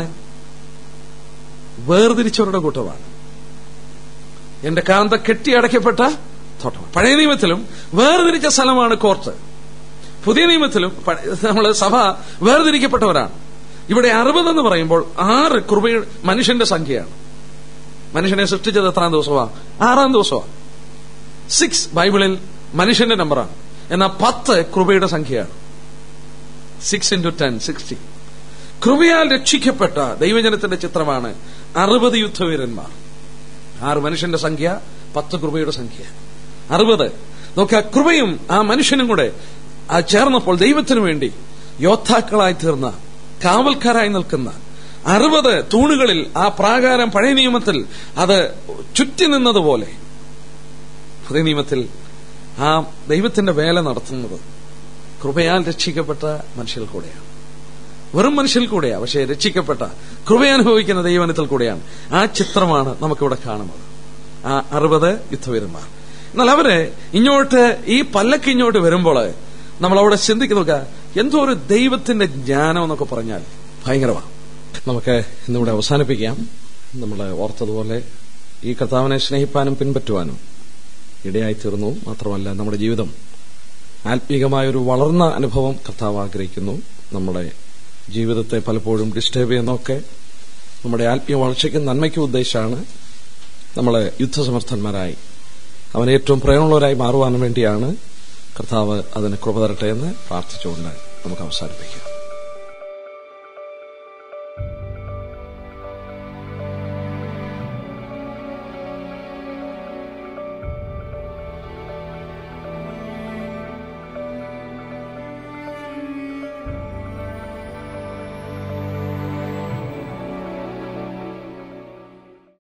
വേർതിരിച്ചവരുടെ കൂട്ടമാണ് എന്റെ കാന്ത കെട്ടിയടയ്ക്കപ്പെട്ട തോട്ടമാണ് പഴയ നിയമത്തിലും വേർതിരിച്ച സ്ഥലമാണ് കോർട്ട് പുതിയ നിയമത്തിലും നമ്മൾ സഭ വേർതിരിക്കപ്പെട്ടവരാണ് ഇവിടെ അറുപത് എന്ന് പറയുമ്പോൾ ആറ് കൃപ മനുഷ്യന്റെ സംഖ്യയാണ് മനുഷ്യനെ സൃഷ്ടിച്ചത് എത്രാം ദിവസമാണ് ആറാം ദിവസമാണ് സിക്സ് ബൈബിളിൽ മനുഷ്യന്റെ നമ്പറാണ് എന്നാൽ പത്ത് കൃപയുടെ സംഖ്യയാണ് സിക്സ് ഇൻറ്റു ടെൻ സിക്സ്റ്റി കൃപയാൽ രക്ഷിക്കപ്പെട്ട ദൈവജനത്തിന്റെ ചിത്രമാണ് അറുപത് യുദ്ധവീരന്മാർ ആറ് മനുഷ്യന്റെ സംഖ്യ പത്ത് കൃപയുടെ സംഖ്യ അറുപത് നോക്കുക കൃപയും ആ മനുഷ്യനും കൂടെ ആ ചേർന്നപ്പോൾ ദൈവത്തിനു വേണ്ടി യോദ്ധാക്കളായി തീർന്ന കാവൽക്കാരായി നിൽക്കുന്ന അറുപത് തൂണുകളിൽ ആ പ്രാകാരം പഴയ നിയമത്തിൽ അത് ചുറ്റി നിന്നതുപോലെ പുതിയ നിയമത്തിൽ ആ ദൈവത്തിന്റെ വേല നടത്തുന്നത് കൃപയാൽ രക്ഷിക്കപ്പെട്ട മനുഷ്യർ കൂടെയാണ് വെറും മനുഷ്യൽ കൂടെയാണ് പക്ഷേ രക്ഷിക്കപ്പെട്ട കൃപയനുഭവിക്കുന്ന ദൈവനത്തിൽ കൂടെയാണ് ആ ചിത്രമാണ് നമുക്കിവിടെ കാണുന്നത് ആ അറുപത് യുദ്ധവീരന്മാർ എന്നാൽ അവര് ഇങ്ങോട്ട് ഈ പല്ലക്ക് ഇങ്ങോട്ട് വരുമ്പോൾ നമ്മൾ അവിടെ ചിന്തിക്കുക എന്തോ ഒരു ദൈവത്തിന്റെ ജ്ഞാനം എന്നൊക്കെ പറഞ്ഞാൽ ഭയങ്കരമാണ് നമുക്ക് ഇന്നിവിടെ അവസാനിപ്പിക്കാം നമ്മൾ ഓർത്തതുപോലെ ഈ കർത്താവിനെ സ്നേഹിപ്പാനും പിൻപറ്റുവാനും ഇടയായി തീർന്നു മാത്രമല്ല നമ്മുടെ ജീവിതം ആത്മീകമായ ഒരു വളർന്ന അനുഭവം കർത്താവ് ആഗ്രഹിക്കുന്നു നമ്മുടെ ജീവിതത്തെ പലപ്പോഴും ഡിസ്റ്റർബ് ചെയ്യുന്നതൊക്കെ നമ്മുടെ ആത്മീയ വളർച്ചയ്ക്കും നന്മയ്ക്കും ഉദ്ദേശമാണ് നമ്മളെ യുദ്ധസമർത്ഥന്മാരായി അവൻ ഏറ്റവും പ്രേമമുള്ളവരായി മാറുവാൻ വേണ്ടിയാണ് കർത്താവ് അതിന് കൃപ തരട്ടെ എന്ന് പ്രാർത്ഥിച്ചുകൊണ്ട് നമുക്ക് അവസാനിപ്പിക്കാം